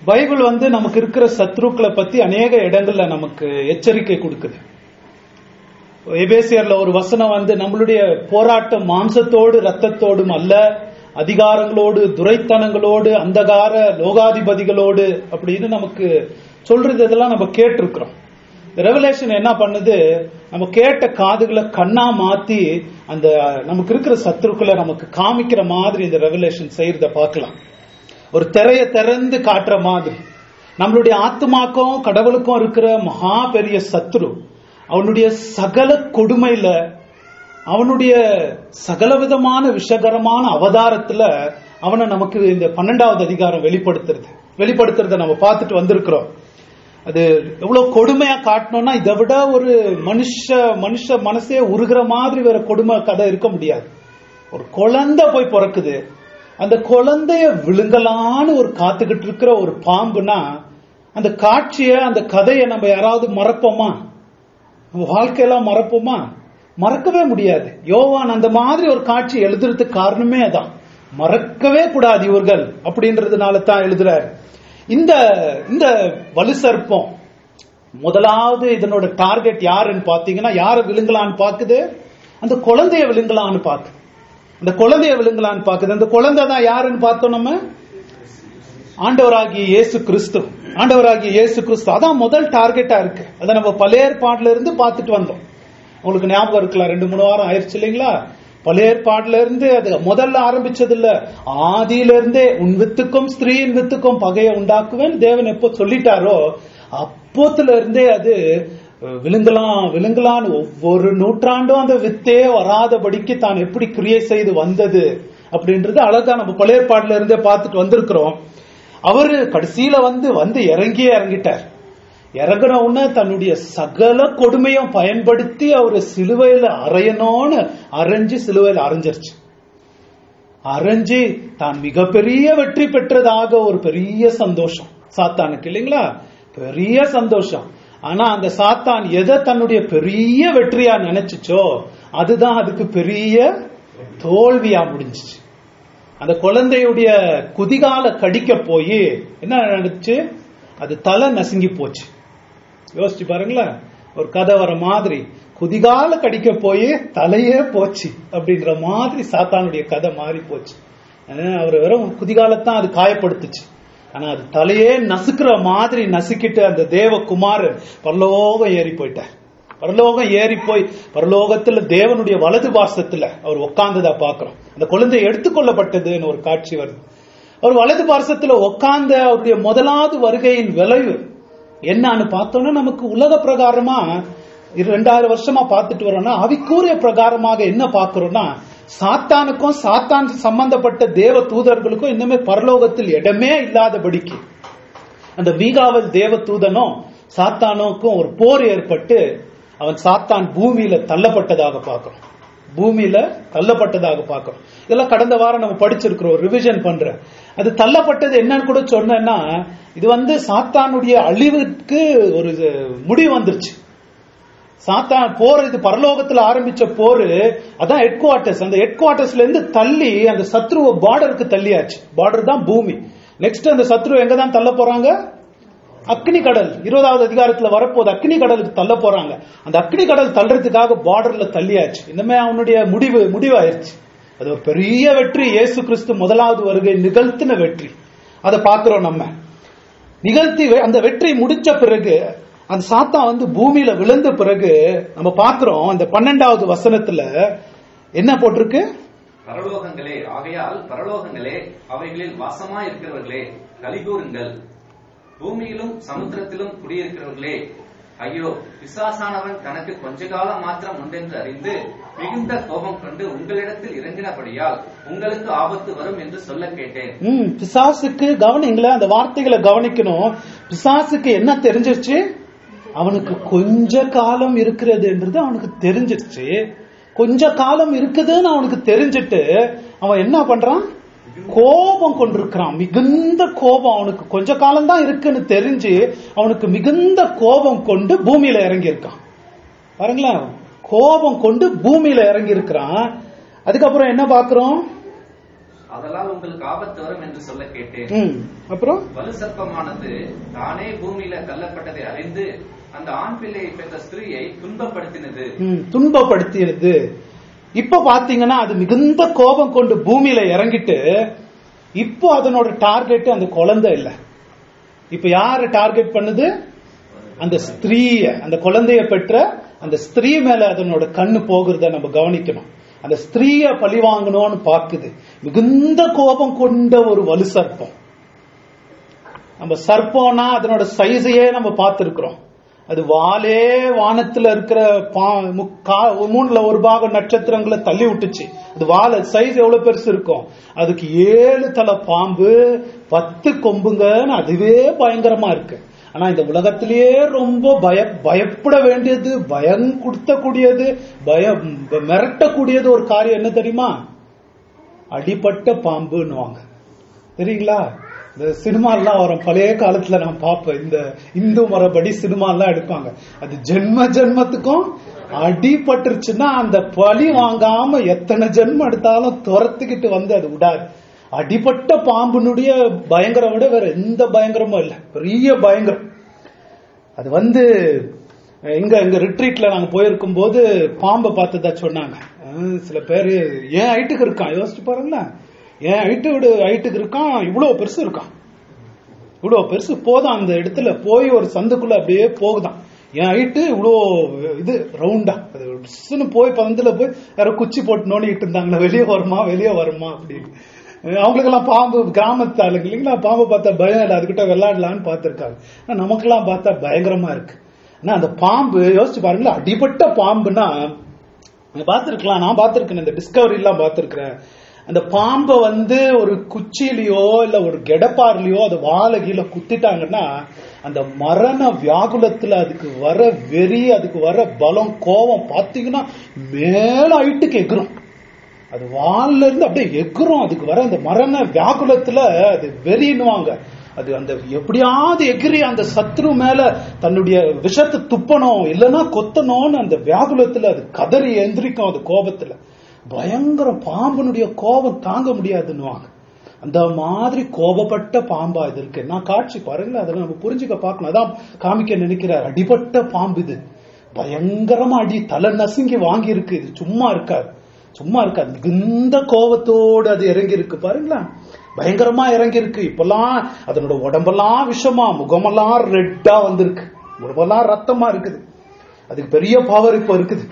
Bible வந்து நமக்கு இருக்கிற சத்ருக்களை பத்தி அநேக இடங்கள்ல நமக்கு எச்சரிக்கை கொடுக்குது எபேசியர்ல ஒரு வசனம் வந்து நம்மளுடைய போராட்டம் மாம்சத்தோடு ரத்தத்தோடும் அல்ல அதிகாரங்களோடு துரைத்தனங்களோடு அந்தகார லோகாதிபதிகளோடு அப்படின்னு நமக்கு சொல்றது இதெல்லாம் நம்ம கேட்டிருக்கிறோம் ரெவலேஷன் என்ன பண்ணுது நம்ம கேட்ட காதுகளை கண்ணா மாத்தி அந்த நமக்கு இருக்கிற சத்துருக்களை நமக்கு காமிக்கிற மாதிரி இந்த ரெவலேஷன் செய்யறத பார்க்கலாம் ஒரு திரைய திறந்து காட்டுற மாதிரி நம்மளுடைய ஆத்மாக்கும் கடவுளுக்கும் இருக்கிற மகா பெரிய சத்ரு அவனுடைய சகல கொடுமையில அவனுடைய சகலவிதமான விஷகரமான அவதாரத்துல அவனை நமக்கு இந்த பன்னெண்டாவது அதிகாரம் வெளிப்படுத்துறது வெளிப்படுத்துறத நம்ம பார்த்துட்டு வந்திருக்கிறோம் அது எவ்வளவு கொடுமையா காட்டணும்னா இதை விட ஒரு மனுஷ மனுஷ மனசே உருகிற மாதிரி வேற கொடுமை கதை இருக்க முடியாது ஒரு குழந்தை போய் பிறக்குது அந்த குழந்தைய விழுங்கலான்னு ஒரு காத்துக்கிட்டு இருக்கிற ஒரு பாம்புனா அந்த காட்சிய அந்த கதையை நம்ம யாராவது மறப்போமா நம்ம வாழ்க்கையெல்லாம் மறப்போமா மறக்கவே முடியாது யோவான் அந்த மாதிரி ஒரு காட்சி எழுதுறதுக்கு காரணமே அதான் மறக்கவே கூடாது இவர்கள் அப்படின்றதுனால தான் எழுதுறாரு இந்த இந்த வலு சர்ப்பம் முதலாவது இதனோட டார்கெட் யாருன்னு பாத்தீங்கன்னா யாரை விழுங்கலான்னு பாக்குது அந்த குழந்தைய விழுங்கலான்னு பாக்கு அந்த குழந்தைய விழுங்கலான்னு பாக்குது அந்த குழந்தை தான் யாருன்னு பார்த்தோம் நம்ம ஆண்டவராகிய இயேசு கிறிஸ்து ஆண்டவராகிய இயேசு கிறிஸ்து அதான் முதல் டார்கெட்டா இருக்கு அதை நம்ம பழையற்பாடுல இருந்து பார்த்துட்டு வந்தோம் உங்களுக்கு ஞாபகம் இருக்கலாம் ரெண்டு மூணு வாரம் ஆயிடுச்சு இல்லைங்களா பழையற்பாடுல இருந்து அது முதல்ல ஆரம்பிச்சது இல்ல ஆதியில இருந்தே உன் வித்துக்கும் ஸ்திரீயின் வித்துக்கும் பகையை உண்டாக்குவேன் தேவன் எப்போ சொல்லிட்டாரோ அப்போத்துல இருந்தே அது விழுங்கலாம் விழுங்கலான்னு ஒவ்வொரு நூற்றாண்டும் அந்த வித்தே வராதபடிக்கு தான் எப்படி கிரியை செய்து வந்தது அப்படின்றது அழகா நம்ம பழையற்பாடுல இருந்தே பார்த்துட்டு வந்திருக்கிறோம் அவரு கடைசியில வந்து வந்து இறங்கியே இறங்கிட்டார் இறங்குன உடனே தன்னுடைய சகல கொடுமையும் பயன்படுத்தி அவரு சிலுவையில அரையணும்னு அரைஞ்சு சிலுவையில அரைஞ்சிருச்சு அரைஞ்சு தான் மிகப்பெரிய வெற்றி பெற்றதாக ஒரு பெரிய சந்தோஷம் சாத்தானுக்கு இல்லைங்களா பெரிய சந்தோஷம் ஆனா அந்த சாத்தான் எதை தன்னுடைய பெரிய வெற்றியா நினைச்சுச்சோ அதுதான் அதுக்கு பெரிய தோல்வியா முடிஞ்சிச்சு அந்த குழந்தையுடைய குதிகால கடிக்க போய் என்ன நடந்துச்சு அது தலை நசுங்கி போச்சு யோசிச்சு பாருங்களேன் ஒரு கதை வர மாதிரி குதிகால கடிக்க போய் தலையே போச்சு அப்படின்ற மாதிரி சாத்தானுடைய கதை மாறி போச்சு அவர் வெறும் குதிகாலத்தான் அது காயப்படுத்துச்சு ஆனா அது தலையே நசுக்கிற மாதிரி நசுக்கிட்டு அந்த தேவகுமாரன் பரலோகம் ஏறி போயிட்டார் பரலோகம் ஏறி போய் பரலோகத்துல தேவனுடைய வலது பாசத்துல அவர் உட்கார்ந்ததா பாக்குறோம் அந்த குழந்தை எடுத்துக்கொள்ளப்பட்டதுன்னு ஒரு காட்சி வருது அவர் வலது பார்சத்துல உட்கார்ந்த அவருடைய முதலாவது வருகையின் விளைவு என்னன்னு பார்த்தோம்னா நமக்கு உலக பிரகாரமா ரெண்டாயிரம் வருஷமா பார்த்துட்டு வரோம்னா அவிக்கூறிய பிரகாரமாக என்ன பார்க்கிறோம்னா சாத்தானுக்கும் சாத்தான் சம்பந்தப்பட்ட தேவ தூதர்களுக்கும் இன்னுமே பரலோகத்தில் இடமே இல்லாதபடிக்கு அந்த மீகாவல் தேவ தூதனும் சாத்தானுக்கும் ஒரு போர் ஏற்பட்டு அவன் சாத்தான் பூமியில தள்ளப்பட்டதாக பார்க்கிறோம் பூமியில தள்ளப்பட்டதாக பார்க்கிறோம் இதெல்லாம் கடந்த வாரம் நம்ம படிச்சிருக்கிறோம் ரிவிஷன் பண்ற அது தள்ளப்பட்டது என்னன்னு கூட சொன்னா இது வந்து சாத்தானுடைய அழிவுக்கு ஒரு முடிவு வந்துருச்சு சாத்தான் போர் இது பரலோகத்துல ஆரம்பிச்ச போரு அதான் ஹெட் குவார்டர்ஸ் அந்த ஹெட் குவார்டர்ஸ்ல இருந்து தள்ளி அந்த சத்ருவ பார்டருக்கு தள்ளியாச்சு பார்டர் தான் பூமி நெக்ஸ்ட் அந்த சத்ரு எங்க தான் தள்ள போறாங்க அக்னி கடல் இருபதாவது அதிகாரத்துல வரப்போது அக்னி கடலுக்கு தள்ள போறாங்க அந்த அக்னி கடல் தள்ளுறதுக்காக பார்டர்ல தள்ளியாச்சு இனிமே அவனுடைய முடிவு முடிவாயிருச்சு அது ஒரு பெரிய வெற்றி இயேசு கிறிஸ்து முதலாவது வருகை நிகழ்த்தின வெற்றி அதை பாக்குறோம் நம்ம நிகழ்த்தி அந்த வெற்றி முடிச்ச பிறகு அந்த சாத்தா வந்து பூமியில விழுந்த பிறகு நம்ம பாக்குறோம் அந்த பன்னெண்டாவது வசனத்துல என்ன போட்டிருக்கு பரலோகங்களே ஆகையால் பரலோகங்களே அவைகளில் வாசமா இருக்கிறவர்களே கலிகூறுங்கள் பூமியிலும் சமுத்திரத்திலும் குடியிருக்கிறவர்களே ஐயோ பிசாசானவன் தனக்கு கொஞ்ச காலம் மாத்திரம் உண்டென்று அறிந்து மிகுந்த கோபம் கொண்டு உங்களிடத்தில் இறங்கினபடியால் உங்களுக்கு ஆபத்து வரும் என்று சொல்ல கேட்டேன் ம் பிசாசுக்கு கவனிங்களேன் அந்த வார்த்தைகளை கவனிக்கணும் பிசாசுக்கு என்ன தெரிஞ்சிருச்சு அவனுக்கு கொஞ்ச காலம் இருக்கிறதுன்றது அவனுக்கு தெரிஞ்சிருச்சு கொஞ்ச காலம் இருக்குதுன்னு அவனுக்கு தெரிஞ்சிட்டு அவன் என்ன பண்றான் கோபம் கொண்டிருக்கிறான் மிகுந்த கோபம் அவனுக்கு கொஞ்ச காலம் தான் இருக்குன்னு தெரிஞ்சு அவனுக்கு மிகுந்த கோபம் கொண்டு பூமியில இறங்கி இருக்கான் பாருங்களேன் கோபம் கொண்டு பூமியில இறங்கி இருக்கிறான் அதுக்கப்புறம் என்ன பாக்குறோம் அதனால் உங்களுக்கு ஆபத்து வரும் என்று சொல்ல கேட்டேன் ம். அப்புறம் வலு சர்ப்பமானது தானே பூமியில தள்ளப்பட்டதை அறிந்து அந்த ஆண் பிள்ளையை பெற்ற ஸ்திரீயை துன்பப்படுத்தினது ம், துன்பப்படுத்தியது இப்ப பாத்தீங்கன்னா அது மிகுந்த கோபம் கொண்டு பூமியில இறங்கிட்டு இப்போ அதனோட டார்கெட் அந்த குழந்தை இல்ல இப்ப யாரு டார்கெட் பண்ணுது அந்த ஸ்திரீய அந்த குழந்தைய பெற்ற அந்த ஸ்திரீ மேல அதனோட கண்ணு போகிறத நம்ம கவனிக்கணும் அந்த ஸ்திரீய பழி வாங்கணும்னு பாக்குது மிகுந்த கோபம் கொண்ட ஒரு வலு சர்ப்பம் நம்ம சர்ப்பம்னா அதனோட சைஸையே நம்ம பார்த்திருக்கிறோம் அது வாலே வானத்துல இருக்கிற பா- முக்கா- மூணுல ஒரு பாகம் நட்சத்திரங்களை தள்ளி விட்டுச்சு அது வால சைஸ் எவ்வளவு பெருசு இருக்கும் அதுக்கு ஏழு தலை பாம்பு பத்து கொம்புங்கன்னு அதுவே பயங்கரமா இருக்கு ஆனா இந்த உலகத்திலேயே ரொம்ப பய பயப்பட வேண்டியது பயம் கொடுத்தக்கூடியது பயம் மிரட்டக்கூடியது ஒரு காரியம் என்ன தெரியுமா அடிபட்ட பாம்புன்னுவாங்க தெரியுங்களா இந்த சினிமாலாம் வரும் பழைய காலத்துல நான் பார்ப்பேன் இந்த இந்து மரபடி சினிமாலாம் எடுப்பாங்க அது ஜென்ம ஜென்மத்துக்கும் அடிபட்டுருச்சுன்னா அந்த பழி வாங்காம எத்தனை ஜென்மம் எடுத்தாலும் துரத்துக்கிட்டு வந்து அது விடாது அடிபட்ட பாம்பினுடைய பயங்கரம் விட வேற எந்த பயங்கரமும் இல்லை பெரிய பயங்கரம் அது வந்து அஹ், இங்க இங்க ரிட்ரீட்ல நாங்க போயிருக்கும் போது பாம்பை பார்த்ததா சொன்னாங்க அஹ், சில பேர் ஏன் ஹைட்டுக்கு இருக்கான் யோசிச்சு பாருங்களேன் ஏன் ஹைட்டு விடு ஹைட்டுக்கு இருக்கான் இவ்வளவு பெருசு இருக்கான் இவ்வளவு பெருசு போதும் அந்த இடத்துல போய் ஒரு சந்துக்குள்ள அப்படியே போகுதான் என் ஹைட்டு இவ்வளோ இது ரவுண்டா அது புஸ்ஸுன்னு போய் பந்துல போய் யாரோ குச்சி போட்டு நோண்டிட்டு இருந்தாங்களா வெளியே வருமா வெளியே வருமா அப்படின்னு அஹ் அவங்களுக்கெல்லாம் பாம்பு கிராமத்து ஆளுங்க இல்லைங்களா பாம்பை பார்த்தா பயம் இல்லை அதுகிட்ட விளையாடலான்னு பார்த்திருக்காங்க ஆனா நமக்கெல்லாம் பார்த்தா பயங்கரமா இருக்கு ஆனா அந்த பாம்பு யோசிச்சு பாருங்களேன் அடிபட்ட பாம்புனா நீங்க பார்த்திருக்கலாம் நான் பார்த்திருக்கேன் இந்த டிஸ்கவரி எல்லாம் பார்த்திருக்கிறேன் அந்த பாம்பை வந்து ஒரு குச்சியிலயோ இல்ல ஒரு கெடப்பார்லயோ அது வாழை கீழே குத்திட்டாங்கன்னா அந்த மரண வியாகுலத்துல அதுக்கு வர வெறி அதுக்கு வர பலம் கோபம் பாத்தீங்கன்னா மேல ஹைட்டுக்கு எகிரும் அது வால்ல இருந்து அப்படியே எகிரும் அதுக்கு வர அந்த மரண வியாகுலத்துல அது வெறின்னுவாங்க அது அந்த எப்படியாவது எகிரி அந்த சத்ரு மேல தன்னுடைய விஷத்தை துப்பணும் இல்லைன்னா கொத்தணும்னு அந்த வியாகுலத்துல அது கதறி எந்திரிக்கும் அது கோபத்துல பயங்கர பாம்பனுடைய கோபம் தாங்க முடியாதுன்னுவாங்க அந்த மாதிரி கோபப்பட்ட பாம்பா இது இருக்கு நான் காட்சி பாருங்களேன் அதை நம்ம புரிஞ்சுக்க பார்க்கணும் அதான் காமிக்க நினைக்கிறார் அடிபட்ட பாம்பு இது பயங்கரமா அடி தலை நசுங்கி வாங்கி இருக்கு இது சும்மா இருக்காது சும்மா இருக்காது மிகுந்த கோபத்தோடு அது இறங்கி இருக்கு பாருங்களேன் பயங்கரமா இறங்கி இருக்கு இப்பெல்லாம் அதனோட உடம்பெல்லாம் விஷமா முகமெல்லாம் ரெட்டா வந்திருக்கு உடம்பெல்லாம் ரத்தமா இருக்குது அதுக்கு பெரிய பவர் இப்ப இருக்குது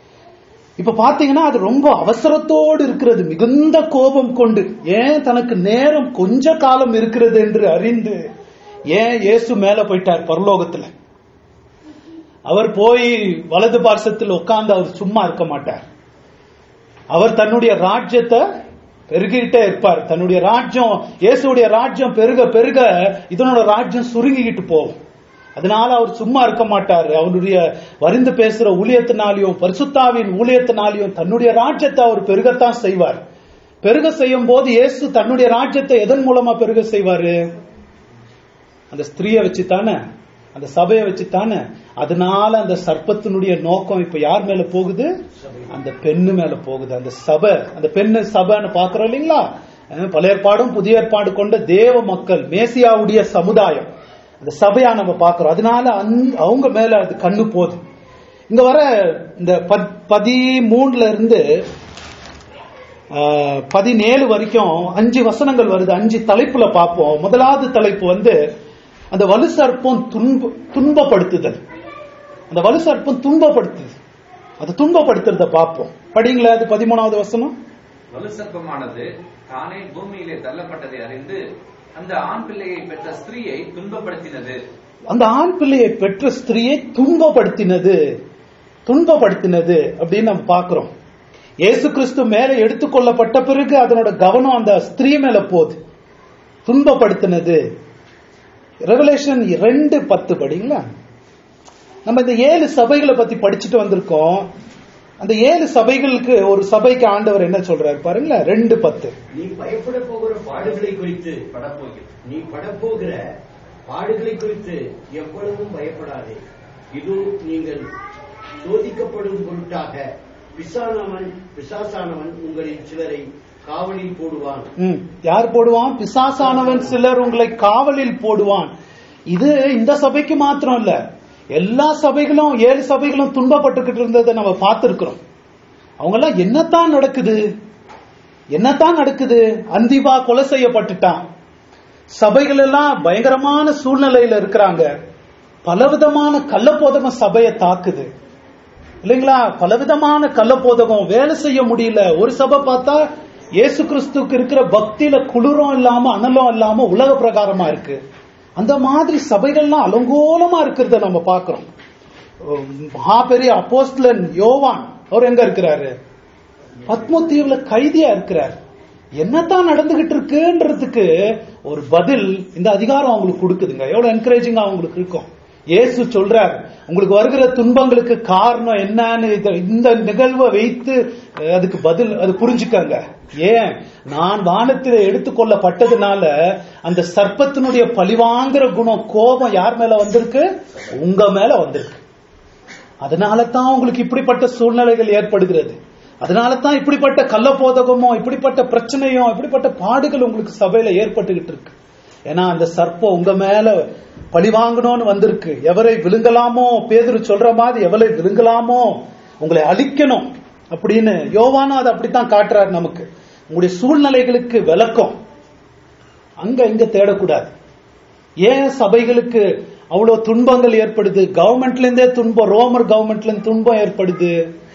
இப்ப பாத்தீங்கன்னா அது ரொம்ப அவசரத்தோடு இருக்கிறது மிகுந்த கோபம் கொண்டு ஏன் தனக்கு நேரம் கொஞ்ச காலம் இருக்கிறது என்று அறிந்து ஏன் இயேசு மேல போயிட்டார் பரலோகத்துல அவர் போய் வலது பார்சத்தில் உட்கார்ந்து அவர் சும்மா இருக்க மாட்டார் அவர் தன்னுடைய ராஜ்யத்தை பெருகிட்டே இருப்பார் தன்னுடைய ராஜ்யம் இயேசுடைய ராஜ்யம் பெருக பெருக இதனோட ராஜ்யம் சுருங்கிக்கிட்டு போகும் அதனால அவர் சும்மா இருக்க மாட்டார் அவருடைய வரிந்து பேசுற ஊழியத்தினாலையும் பரிசுத்தாவின் ஊழியத்தினாலையும் தன்னுடைய ராஜ்யத்தை அவர் பெருகத்தான் செய்வார் பெருக செய்யும் போது இயேசு தன்னுடைய ராஜ்யத்தை எதன் மூலமா பெருக செய்வாரு அந்த ஸ்திரீயை வச்சு தானே அந்த சபையை வச்சு தானே அதனால அந்த சர்ப்பத்தினுடைய நோக்கம் இப்ப யார் மேல போகுது அந்த பெண்ணு மேல போகுது அந்த சபை அந்த பெண்ணு சபைன்னு பாக்குறோம் இல்லைங்களா அஹ் பழைய ஏற்பாடும் புதிய ஏற்பாடு கொண்ட தேவ மக்கள் மேசியாவுடைய சமுதாயம் அந்த சபையா நம்ம பாக்குறோம் அதனால அந்த- அவங்க மேல அது கண்ணு போகுது இங்க வர இந்த பத்- பதிமூணுல இருந்து ஆஹ், பதினேழு வரைக்கும் அஞ்சு வசனங்கள் வருது அஞ்சு தலைப்புல பார்ப்போம் முதலாவது தலைப்பு வந்து அந்த வலு சர்ப்பம் துன்ப துன்பப்படுத்துதல் அந்த வலு சர்ப்பம் துன்பப்படுத்துது அது துன்பப்படுத்துறத பார்ப்போம் படிங்களா அது பதிமூணாவது வசனம் வலு சர்ப்பமானது தானே பூமியிலே தள்ளப்பட்டதை அறிந்து அந்த ஆண் பிள்ளையை பெற்ற ஸ்திரீயை துன்பப்படுத்தினது அந்த ஆண் பிள்ளையை பெற்ற ஸ்திரீயை துன்பப்படுத்தினது துன்பப்படுத்தினது அப்படின்னு நம்ம பார்க்கிறோம் இயேசு கிறிஸ்து மேல எடுத்துக்கொள்ளப்பட்ட பிறகு அதனோட கவனம் அந்த ஸ்திரீ மேல போகுது துன்பப்படுத்தினது ரெவலேஷன் ரெண்டு பத்து படிங்களா நம்ம இந்த ஏழு சபைகளை பத்தி படிச்சுட்டு வந்திருக்கோம் அந்த ஏழு சபைகளுக்கு ஒரு சபைக்கு ஆண்டவர் என்ன சொல்றாரு பாருங்களேன் ரெண்டு பத்து நீ பயப்பட போகிற பாடுகளை குறித்து படப்போகிறது நீ படப்போகிற பாடுகளை குறித்து எவ்வளவும் பயப்படாதே இது நீங்கள் சோதிக்கப்படும் பொருட்டாக பிசானவன் பிசாசானவன் உங்களில் சிலரை காவலில் போடுவான் ம். யார் போடுவான் பிசாசானவன் சிலர் உங்களை காவலில் போடுவான் இது இந்த சபைக்கு மாத்திரம் இல்ல எல்லா சபைகளும் ஏழு சபைகளும் துன்பப்பட்டுக்கிட்டு இருந்ததை நம்ம பார்த்திருக்கிறோம் அவங்க எல்லாம் என்னத்தான் நடக்குது என்னத்தான் நடக்குது அந்திபா கொலை செய்யப்பட்டுட்டான் சபைகள் எல்லாம் பயங்கரமான சூழ்நிலையில இருக்கிறாங்க பலவிதமான கள்ளப்போதகம் சபையை தாக்குது இல்லைங்களா பலவிதமான கள்ளப்போதகம் வேலை செய்ய முடியல ஒரு சபை பார்த்தா இயேசு கிறிஸ்துக்கு இருக்கிற பக்தியில குளிரும் இல்லாம அனலும் இல்லாம உலக பிரகாரமா இருக்கு அந்த மாதிரி சபைகள்லாம் அலங்கோலமா இருக்கிறத நம்ம பார்க்கிறோம் மகா பெரிய அப்போஸ்தலன் யோவான் அவர் எங்க இருக்கிறாரு பத்ம தீவுல கைதியா இருக்கிறார் என்னத்தான் நடந்துகிட்டு இருக்குன்றதுக்கு ஒரு பதில் இந்த அதிகாரம் அவங்களுக்கு கொடுக்குதுங்க எவ்வளவு என்கரேஜிங்கா அவங்களுக்கு இருக்கும் இயேசு சொல்றார் உங்களுக்கு வருகிற துன்பங்களுக்கு காரணம் என்னன்னு இத- இந்த நிகழ்வை வைத்து அஹ், அதுக்கு பதில் அது புரிஞ்சுக்கங்க ஏன் நான் வானத்தில் எடுத்துக்கொள்ளப்பட்டதுனால அந்த சர்ப்பத்தினுடைய பழிவாங்குற குணம் கோபம் யார் மேல வந்திருக்கு உங்க மேல வந்திருக்கு அதனால தான் உங்களுக்கு இப்படிப்பட்ட சூழ்நிலைகள் ஏற்படுகிறது அதனால தான் இப்படிப்பட்ட கள்ளப்போதகமோ இப்படிப்பட்ட பிரச்சனையோ இப்படிப்பட்ட பாடுகள் உங்களுக்கு சபையில ஏற்பட்டுகிட்டு இருக்கு ஏன்னா அந்த சர்ப்பம் உங்க மேல பழி வாங்கணும்னு வந்திருக்கு எவரை விழுங்கலாமோ பேதுரு சொல்ற மாதிரி எவரை விழுங்கலாமோ உங்களை அழிக்கணும் அப்படின்னு யோவானும் அதை அப்படித்தான் காட்டுறாரு நமக்கு உங்களுடைய சூழ்நிலைகளுக்கு விளக்கம் அங்க இங்க தேடக்கூடாது ஏன் சபைகளுக்கு அவ்வளவு துன்பங்கள் ஏற்படுது கவர்மெண்ட்ல இருந்தே துன்பம் ரோமர் கவர்மெண்ட்ல இருந்து துன்பம் ஏற்படுது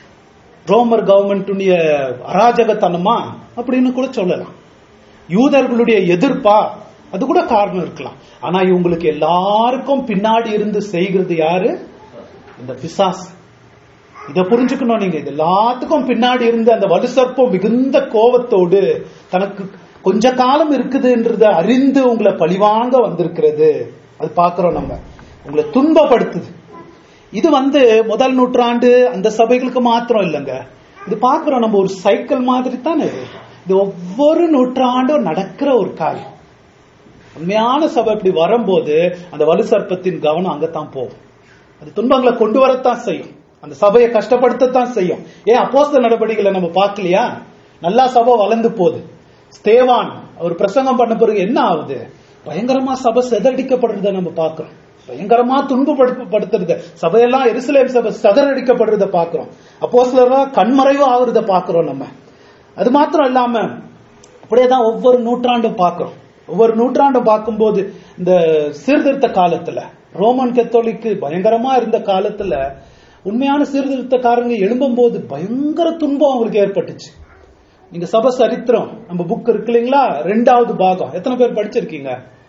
ரோமர் கவர்மெண்ட்டுடைய அராஜகத்தனமா அப்படின்னு கூட சொல்லலாம் யூதர்களுடைய எதிர்ப்பா அது கூட காரணம் இருக்கலாம் ஆனா இவங்களுக்கு எல்லாருக்கும் பின்னாடி இருந்து செய்கிறது யாரு இந்த பிசாஸ் இத புரிஞ்சுக்கணும் நீங்க இது எல்லாத்துக்கும் பின்னாடி இருந்து அந்த வலுசற்பம் மிகுந்த கோபத்தோடு தனக்கு கொஞ்ச காலம் இருக்குதுன்றத அறிந்து உங்களை பழிவாங்க வந்திருக்கிறது அது பாக்குறோம் நம்ம உங்களை துன்பப்படுத்துது இது வந்து முதல் நூற்றாண்டு அந்த சபைகளுக்கு மாத்திரம் இல்லைங்க இது பாக்குறோம் நம்ம ஒரு சைக்கிள் மாதிரி தானே இது. இது ஒவ்வொரு நூற்றாண்டும் நடக்கிற ஒரு காரியம் உண்மையான சபை இப்படி வரும்போது அந்த வலு சர்ப்பத்தின் கவனம் அங்கத்தான் போகும் அது துன்பங்களை கொண்டு வரத்தான் செய்யும் அந்த சபையை கஷ்டப்படுத்தத்தான் செய்யும் ஏன் அப்போஸ்தல நடவடிக்கைகளை நம்ம பார்க்கலையா நல்லா சபை வளர்ந்து போகுது ஸ்தேவான் அவர் பிரசங்கம் பண்ண பிறகு என்ன ஆகுது பயங்கரமா சபை சிதறடிக்கப்படுறத நம்ம பார்க்கிறோம் பயங்கரமா துன்பப்படுத்தப்படுத்துறது சபையெல்லாம் எருசலேம் சபை சிதறடிக்கப்படுறத பார்க்கிறோம் அப்போஸ்தலரா கண்மறைவு ஆகுறத பார்க்கிறோம் நம்ம அது மாத்திரம் இல்லாம அப்படியேதான் ஒவ்வொரு நூற்றாண்டும் பார்க்கிறோம் ஒவ்வொரு நூற்றாண்டும் பார்க்கும்போது இந்த சீர்திருத்த காலத்துல ரோமன் கத்தோலிக்கு பயங்கரமா இருந்த காலத்துல உண்மையான சீர்திருத்தக்காரங்க எழும்பும்போது பயங்கர துன்பம் அவங்களுக்கு ஏற்பட்டுச்சு நீங்க சபை சரித்திரம் நம்ம புக் இருக்கு இல்லைங்களா ரெண்டாவது பாகம் எத்தனை பேர் படிச்சிருக்கீங்க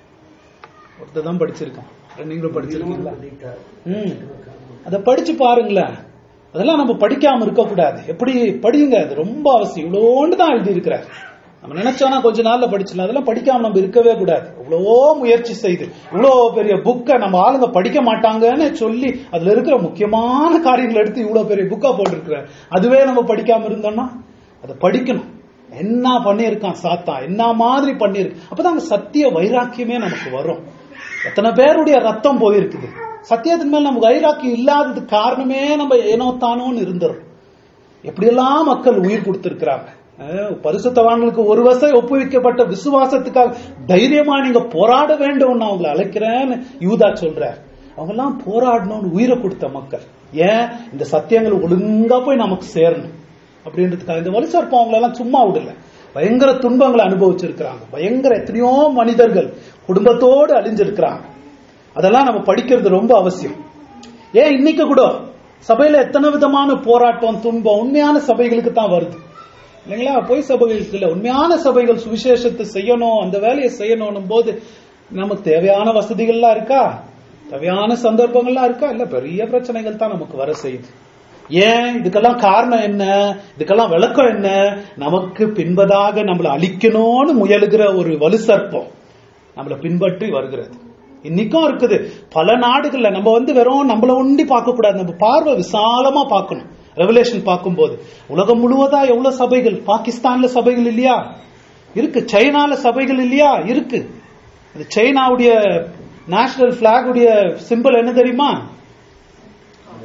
ஒருத்தர் தான் படிச்சிருக்கான் நீங்களும் படிச்சிருக்கீங்களா ம் அதை படிச்சு பாருங்களேன் அதெல்லாம் நம்ம படிக்காம இருக்க கூடாது எப்படி படியுங்க அது ரொம்ப அவசியம் இவ்வளோண்டு தான் எழுதி இருக்கிறார் நம்ம நினைச்சோம்னா கொஞ்ச நாள்ல படிச்சிடலாம் அதெல்லாம் படிக்காம நம்ம இருக்கவே கூடாது இவ்வளவோ முயற்சி செய்து இவ்வளோ பெரிய புக்கை நம்ம ஆளுங்க படிக்க மாட்டாங்கன்னு சொல்லி அதுல இருக்கிற முக்கியமான காரியங்களை எடுத்து இவ்வளவு பெரிய புக்கா போட்டிருக்கிறார் அதுவே நம்ம படிக்காம இருந்தோம்னா அதை படிக்கணும் என்ன பண்ணியிருக்கான் சாத்தா என்ன மாதிரி பண்ணியிருக்கு அப்பதான் அங்க சத்திய வைராக்கியமே நமக்கு வரும் எத்தனை பேருடைய ரத்தம் போயிருக்குது சத்தியத்தின் மேல நமக்கு வைராக்கியம் இல்லாததுக்கு காரணமே நம்ம ஏனோ தானோன்னு இருந்துரும் எப்படியெல்லாம் மக்கள் உயிர் கொடுத்திருக்கிறாங்க அஹ் பரிசுத்தவான்களுக்கு ஒரு வருஷம் ஒப்புவிக்கப்பட்ட விசுவாசத்துக்காக தைரியமா நீங்க போராட வேண்டும் நான் உங்களை அழைக்கிறேன்னு யூதா சொல்றார் அவங்க எல்லாம் போராடணும்னு உயிரை கொடுத்த மக்கள் ஏன் இந்த சத்தியங்கள் ஒழுங்கா போய் நமக்கு சேரணும் அப்படின்றதுக்காக இந்த வலுசற்பம் அவங்கள எல்லாம் சும்மா விடல பயங்கர துன்பங்களை அனுபவிச்சிருக்கிறாங்க பயங்கர எத்தனையோ மனிதர்கள் குடும்பத்தோடு அழிஞ்சிருக்கிறாங்க அதெல்லாம் நம்ம படிக்கிறது ரொம்ப அவசியம் ஏன் இன்னைக்கு கூட சபையில எத்தனை விதமான போராட்டம் துன்பம் உண்மையான சபைகளுக்கு தான் வருது இல்லைங்களா பொய் சபைகளுக்கு இல்ல உண்மையான சபைகள் சுவிசேஷத்தை செய்யணும் அந்த வேலையை செய்யணும் போது நமக்கு தேவையான வசதிகள்லாம் இருக்கா தேவையான சந்தர்ப்பங்கள்லாம் இருக்கா இல்ல பெரிய பிரச்சனைகள் தான் நமக்கு வர செய்யுது ஏன் இதுக்கெல்லாம் காரணம் என்ன இதுக்கெல்லாம் விளக்கம் என்ன நமக்கு பின்பதாக நம்மளை அழிக்கணும்னு முயலுகிற ஒரு வலு சர்ப்பம் நம்மளை பின்பற்றி வருகிறது இன்னைக்கும் இருக்குது பல நாடுகள்ல நம்ம வந்து வெறும் நம்மள ஒண்டி பார்க்க கூடாது நம்ம பார்வை விசாலமா பார்க்கணும் ரெவலேஷன் பார்க்கும்போது உலகம் முழுவதா எவ்வளவு சபைகள் பாகிஸ்தான்ல சபைகள் இல்லையா இருக்கு சைனால சபைகள் இல்லையா இருக்கு இந்த சைனாவுடைய நேஷனல் பிளாக் உடைய சிம்பிள் என்ன தெரியுமா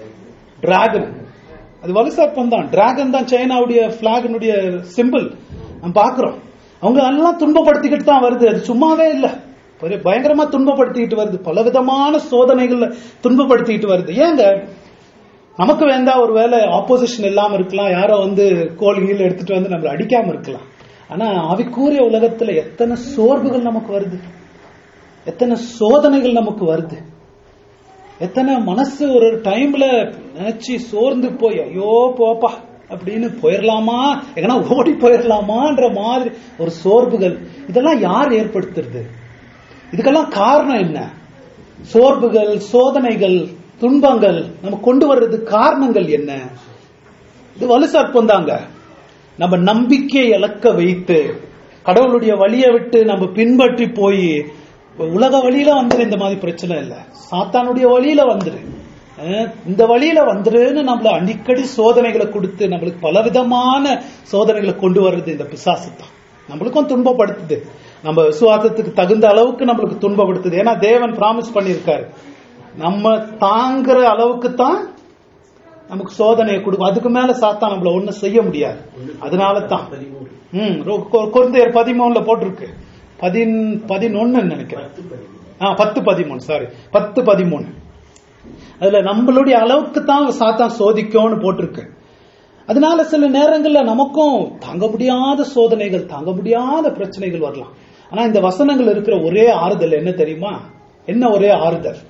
டிராகன் அது வலுசர்ப்பம் தான் டிராகன் தான் சைனாவுடைய பிளாகனுடைய சிம்பிள் நம்ம பாக்குறோம் அவங்க எல்லாம் துன்பப்படுத்திக்கிட்டு தான் வருது அது சும்மாவே இல்ல பெரிய பயங்கரமா துன்பப்படுத்திக்கிட்டு வருது பலவிதமான சோதனைகள்ல துன்பப்படுத்திக்கிட்டு வருது ஏங்க நமக்கு வேண்டா ஒரு வேலை ஆப்போசிஷன் இல்லாம இருக்கலாம் யாரோ வந்து கோல் கீழ் எடுத்துட்டு வந்து நம்மள அடிக்காம இருக்கலாம் ஆனா ஆவிக்கூறிய உலகத்துல எத்தனை சோர்வுகள் நமக்கு வருது எத்தனை சோதனைகள் நமக்கு வருது எத்தனை மனசு ஒரு டைம்ல நினைச்சு சோர்ந்து போய் ஐயோ போப்பா அப்படின்னு போயிடலாமா எங்கன்னா ஓடி போயிடலாமான்ற மாதிரி ஒரு சோர்வுகள் இதெல்லாம் யார் ஏற்படுத்துறது இதுக்கெல்லாம் காரணம் என்ன சோர்வுகள் சோதனைகள் துன்பங்கள் நம்ம கொண்டு வர்றதுக்கு காரணங்கள் என்ன இது வலு சர்ப்பம் தாங்க நம்ம நம்பிக்கையை இழக்க வைத்து கடவுளுடைய வழியை விட்டு நம்ம பின்பற்றி போய் உலக வழியில வந்துரு இந்த மாதிரி பிரச்சனை இல்ல சாத்தானுடைய வழியில வந்துரு அஹ் இந்த வழியில வந்துருன்னு நம்மள அடிக்கடி சோதனைகளை கொடுத்து நம்மளுக்கு பலவிதமான சோதனைகளை கொண்டு வர்றது இந்த பிசாசு தான் நம்மளுக்கும் துன்பப்படுத்துது நம்ம விசுவாசத்துக்கு தகுந்த அளவுக்கு நம்மளுக்கு துன்பப்படுத்துது ஏன்னா தேவன் பிராமிஸ் பண்ணியிருக்காரு நம்ம தாங்குற அளவுக்கு தான் நமக்கு சோதனையை கொடுக்கும் அதுக்கு மேல சாத்தா நம்மள ஒண்ணும் செய்ய முடியாது அதனால தான் பதிமூணு ம் ரொ- கொ- கொரிந்தியர் பதிமூணுல போட்டிருக்கு பதின் பதினொன்னு நினைக்கிறேன் பத்து பதிமூணு ஆ பத்து பதிமூணு சாரி பத்து பதிமூணு அதுல நம்மளுடைய அளவுக்கு தான் சாத்தான் சோதிக்கும்னு போட்டிருக்கு அதனால சில நேரங்கள்ல நமக்கும் தாங்க முடியாத சோதனைகள் தாங்க முடியாத பிரச்சனைகள் வரலாம் ஆனா இந்த வசனங்கள் இருக்கிற ஒரே ஆறுதல் என்ன தெரியுமா என்ன ஒரே ஆறுதல்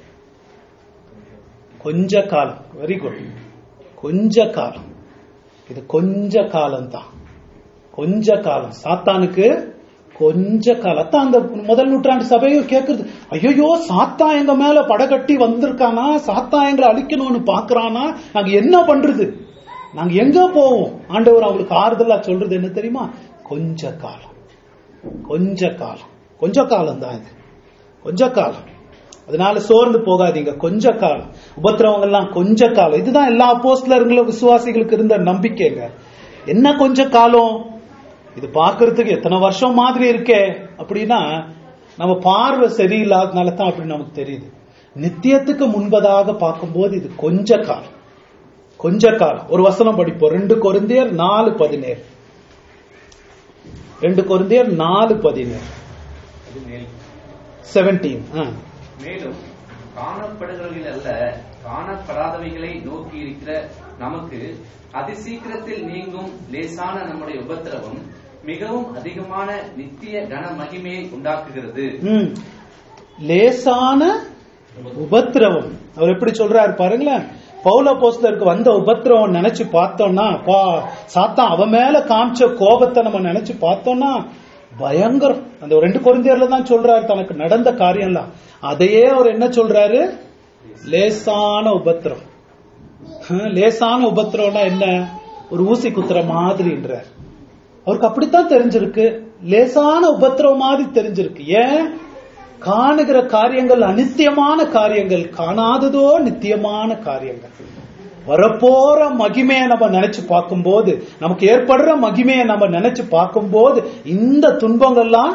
கொஞ்ச காலம் வெரி குட் கொஞ்ச காலம் இது கொஞ்ச காலம் தான் கொஞ்ச காலம் சாத்தானுக்கு கொஞ்ச காலம் அதான் அந்த முதல் நூற்றாண்டு சபையும் கேக்குறது ஐயோ சாத்தா எங்க மேல படகட்டி வந்திருக்கானா சாத்தா எங்களை அழிக்கணும்னு பாக்குறானா நாங்க என்ன பண்றது நாங்க எங்க போவோம் ஆண்டவர் அவங்களுக்கு ஆறுதலா சொல்றது என்ன தெரியுமா கொஞ்ச காலம் கொஞ்ச காலம் கொஞ்ச காலம் தான் இது கொஞ்ச காலம் அதனால சோர்ந்து போகாதீங்க கொஞ்ச காலம் உபத்திரவங்க எல்லாம் கொஞ்ச காலம் இதுதான் எல்லா அப்போஸ்தலர்களும் விசுவாசிகளுக்கு இருந்த நம்பிக்கைங்க என்ன கொஞ்ச காலம் இது பார்க்கிறதுக்கு எத்தனை வருஷம் மாதிரி இருக்கே அப்படின்னா நம்ம பார்வை சரியில்லாதனால தான் அப்படி நமக்கு தெரியுது நித்தியத்துக்கு முன்பதாக பார்க்கும்போது இது கொஞ்ச காலம் கொஞ்ச காலம் ஒரு வசனம் படிப்போம் ரெண்டு கொரிந்தியர் நாலு பதினேழு ரெண்டு கொரிந்தியர் நாலு பதினேழு அது மேல் செவன்டீன் மேலும் காணப்படுகிறவைகள் அல்ல காணப்படாதவைகளை நோக்கி இருக்கிற நமக்கு அதிசீக்கிரத்தில் நீங்கும் லேசான நம்முடைய உபத்திரவம் மிகவும் அதிகமான நித்திய கன மகிமையை உண்டாக்குகிறது ம். லேசான உபத்திரவம் அவர் எப்படி சொல்றாரு பாருங்களேன் பவுல போஸ்தருக்கு வந்த உபத்திரவம் நினைச்சு பார்த்தோம்னா பா சாத்தான் அவன் மேல காமிச்ச கோபத்தை நம்ம நினைச்சு பார்த்தோம்னா பயங்கரம் அந்த ஒரு ரெண்டு குழந்தையர்ல தான் சொல்றாரு தனக்கு நடந்த காரியம்லாம் அதையே அவர் என்ன சொல்றாரு லேசான உபத்திரம் ஹம், லேசான உபத்திரம்னா என்ன ஒரு ஊசி குத்துற மாதிரின்றார் அவருக்கு அப்படித்தான் தெரிஞ்சிருக்கு லேசான உபத்திரவம் மாதிரி தெரிஞ்சிருக்கு ஏன் காணுகிற காரியங்கள் அனித்தியமான காரியங்கள் காணாததோ நித்தியமான காரியங்கள் வரப்போற மகிமையை நம்ம நினைச்சு பார்க்கும்போது நமக்கு ஏற்படுற மகிமையை நம்ம நினைச்சு பார்க்கும்போது இந்த துன்பங்கள்லாம்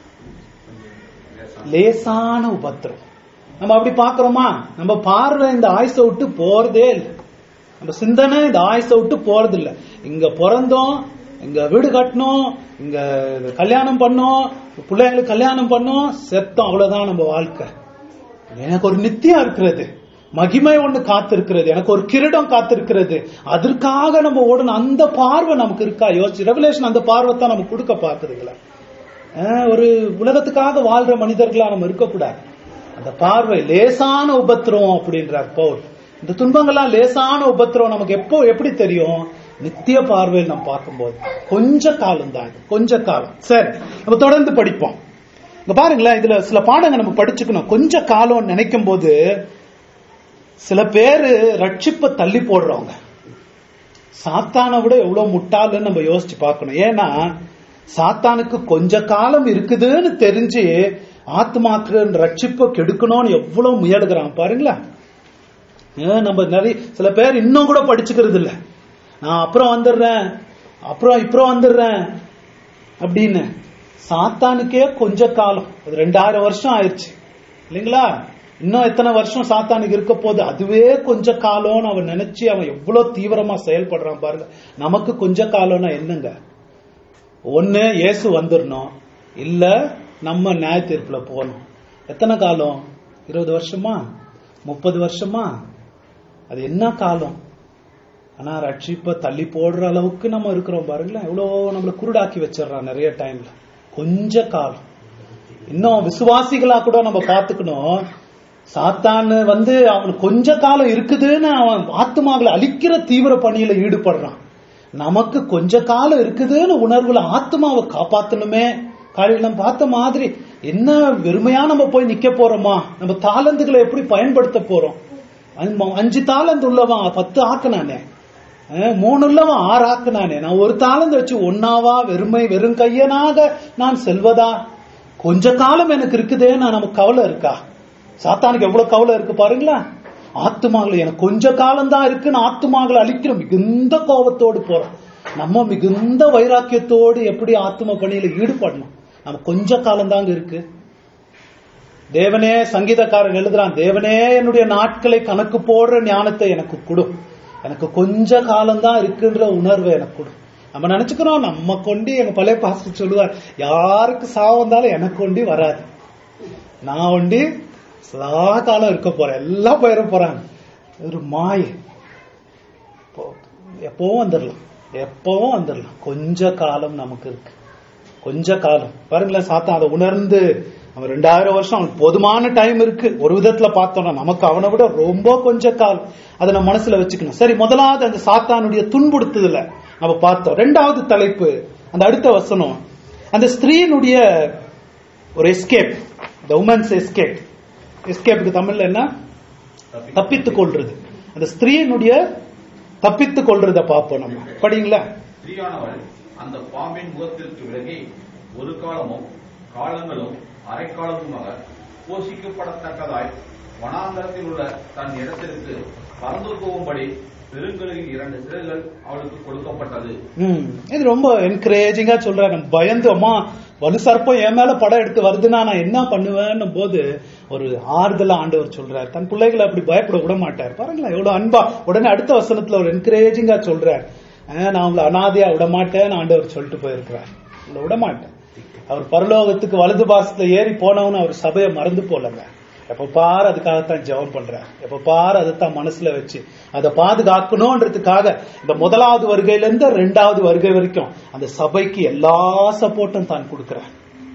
லேசான உபத்திரம் நம்ம அப்படி பார்க்கிறோமா நம்ம பார்வை இந்த ஆயுசை விட்டு போறதே இல்லை நம்ம சிந்தனை இந்த ஆயுசை விட்டு போறது இல்ல இங்க பிறந்தோம் இங்க வீடு கட்டணும் இங்க கல்யாணம் பண்ணோம் பிள்ளைங்களுக்கு கல்யாணம் பண்ணோம் செத்தோம் அவ்வளவுதான் நம்ம வாழ்க்கை எனக்கு ஒரு நித்தியம் இருக்கிறது மகிமை ஒண்ணு காத்திருக்கிறது எனக்கு ஒரு கிரீடம் காத்திருக்கிறது அதற்காக நம்ம ஓடணும் அந்த பார்வை நமக்கு இருக்கா யோசிச்சு ரெவலேஷன் அந்த பார்வை தான் நம்ம கொடுக்க பாக்குதுங்களா அஹ் ஒரு உலகத்துக்காக வாழ்ற மனிதர்களா நம்ம இருக்கக்கூடாது அந்த பார்வை லேசான உபத்திரம் அப்படின்றார் பவுல் இந்த துன்பங்கள்லாம் லேசான உபத்திரம் நமக்கு எப்போ எப்படி தெரியும் நித்திய பார்வையில் நம்ம பார்க்கும்போது கொஞ்ச காலம் தான் இது, கொஞ்ச காலம் சரி நம்ம தொடர்ந்து படிப்போம் இங்க பாருங்களேன் இதுல சில பாடங்கள் நம்ம படிச்சுக்கணும் கொஞ்ச காலம் நினைக்கும் போது சில பேரு ரட்சிப்பை தள்ளி போடுறவங்க சாத்தானை விட எவ்வளவு முட்டாளுன்னு நம்ம யோசிச்சு பார்க்கணும் ஏன்னா சாத்தானுக்கு கொஞ்ச காலம் இருக்குதுன்னு தெரிஞ்சு ஆத்மாக்கு ரட்சிப்பை கெடுக்கணும்னு எவ்வளவு முயலுகிறான் பாருங்களேன் ஏன் நம்ம நிறைய சில பேர் இன்னும் கூட படிச்சுக்கிறது இல்ல நான் அப்புறம் வந்துடுறேன் அப்புறம் இப்புறம் வந்துடுறேன் அப்படின்னு சாத்தானுக்கே கொஞ்ச காலம் அது ரெண்டாயிரம் வருஷம் ஆயிடுச்சு இல்லைங்களா இன்னும் எத்தனை வருஷம் சாத்தானுக்கு இருக்க போகுது அதுவே கொஞ்ச காலம்னு அவன் நினைச்சு அவன் எவ்வளவு தீவிரமா செயல்படுறான் பாருங்க நமக்கு கொஞ்ச காலம்னா என்னங்க ஒண்ணு இயேசு வந்துடணும் இல்ல நம்ம நியாய தீர்ப்புல போகணும் எத்தனை காலம் இருபது வருஷமா முப்பது வருஷமா அது என்ன காலம் ஆனா ரட்சிப்பை தள்ளி போடுற அளவுக்கு நம்ம இருக்கிறோம் பாருங்களேன் எவ்வளோ நம்மள குருடாக்கி வச்சிடறான் நிறைய டைம்ல கொஞ்ச காலம் இன்னும் விசுவாசிகளா கூட நம்ம பார்த்துக்கணும் சாத்தான் வந்து அவன் கொஞ்ச காலம் இருக்குதுன்னு அவன் ஆத்மாக்களை அழிக்கிற தீவிர பணியில ஈடுபடுறான் நமக்கு கொஞ்ச காலம் இருக்குதுன்னு உணர்வுல ஆத்மாவை காப்பாத்தணுமே காலையில நம்ம பார்த்த மாதிரி என்ன வெறுமையா நம்ம போய் நிக்க போறோமா நம்ம தாளந்துகளை எப்படி பயன்படுத்த போறோம் அஞ்சு- அஞ்சு தாளந்து உள்ளவன் பத்து ஆக்குனானே அஹ் மூணு உள்ளவன் ஆறு ஆக்குனானே நான் ஒரு தாளந்து வச்சு ஒன்னாவா வெறுமை வெறும் கையனாக நான் செல்வதா கொஞ்ச காலம் எனக்கு இருக்குதே நான் நமக்கு கவலை இருக்கா சாத்தானுக்கு எவ்வளவு கவலை இருக்கு பாருங்களேன் ஆத்துமாகளை எனக்கு கொஞ்ச காலம் தான் இருக்குன்னு ஆத்துமாகளை அழிக்கிற மிகுந்த கோபத்தோடு போறோம் நம்ம மிகுந்த வைராக்கியத்தோடு எப்படி ஆத்தும பணியில ஈடுபடணும் நம்ம கொஞ்ச காலம் தாங்க இருக்கு தேவனே சங்கீதக்காரன் எழுதுறான் தேவனே என்னுடைய நாட்களை கணக்கு போடுற ஞானத்தை எனக்கு கொடு எனக்கு கொஞ்ச காலம் தான் இருக்குன்ற உணர்வை எனக்கு கொடு நம்ம நினைச்சுக்கிறோம் நம்ம கொண்டு எங்க பழைய பாஸ்டர் சொல்லுவார் யாருக்கு சாவு வந்தாலும் எனக்கு கொண்டு வராது நான் ஒண்டி சதா காலம் இருக்க போறேன் எல்லாம் போயிட போறாங்க ஒரு மாய இப்போ- எப்பவும் வந்துடலாம் எப்பவும் வந்துடலாம் கொஞ்ச காலம் நமக்கு இருக்கு கொஞ்ச காலம் பாருங்களேன் சாத்தான் அதை உணர்ந்து அவன் ரெண்டாயிரம் வருஷம் அவனுக்கு போதுமான டைம் இருக்கு ஒரு விதத்துல பார்த்தோம்னா நமக்கு அவனை விட ரொம்ப கொஞ்ச காலம் அதை நம்ம மனசுல வச்சுக்கணும் சரி முதலாவது அந்த சாத்தானுடைய துன்புறுத்துதல நம்ம பார்த்தோம் ரெண்டாவது தலைப்பு அந்த அடுத்த வசனம் அந்த ஸ்திரீனுடைய ஒரு எஸ்கேப் த உமன்ஸ் எஸ்கேப் எஸ்கேப்புக்கு தமிழ்ல என்ன தப்பித்துக் கொள்றது அந்த ஸ்திரீனுடைய தப்பித்துக் கொள்றத பார்ப்போம் நம்ம படிங்களா ஸ்திரீயானவள் அந்த பாம்பின் முகத்திற்கு விலகி ஒரு காலமும் காலங்களும் அரைக்காலமுமாக போஷிக்கப்படத்தக்கதாய் வனாந்தரத்தில் உள்ள தன் இடத்திற்கு பறந்து போகும்படி பெருங்கலின் இரண்டு சிறைகள் அவளுக்கு கொடுக்கப்பட்டது ம் இது ரொம்ப என்கரேஜிங்கா சொல்றாரு பயந்து அம்மா வலு சர்ப்பம் என் மேல படம் எடுத்து வருதுன்னா நான் என்ன பண்ணுவேன்னும் போது ஒரு ஆறுதலா ஆண்டவர் சொல்றாரு தன் பிள்ளைகளை அப்படி பயப்பட விட மாட்டார் பாருங்களேன் எவ்வளவு அன்பா உடனே அடுத்த வசனத்துல ஒரு என்கரேஜிங்கா சொல்றார் அஹ், நான் உங்களை அனாதையா விட மாட்டேன்னு ஆண்டவர் சொல்லிட்டு போயிருக்கிறார் உங்களை விட மாட்டேன் அவர் பரலோகத்துக்கு வலது பாசத்துல ஏறி போனவன்னு அவர் சபையை மறந்து போலங்க எப்ப பாரு அதுக்காகத்தான் ஜெபம் பண்றார் எப்ப பாரு அதைத்தான் மனசுல வச்சு அதை பாதுகாக்கணும்ன்றதுக்காக இந்த முதலாவது வருகையில இருந்து ரெண்டாவது வருகை வரைக்கும் அந்த சபைக்கு எல்லா சப்போர்ட்டும் தான் கொடுக்கிறார்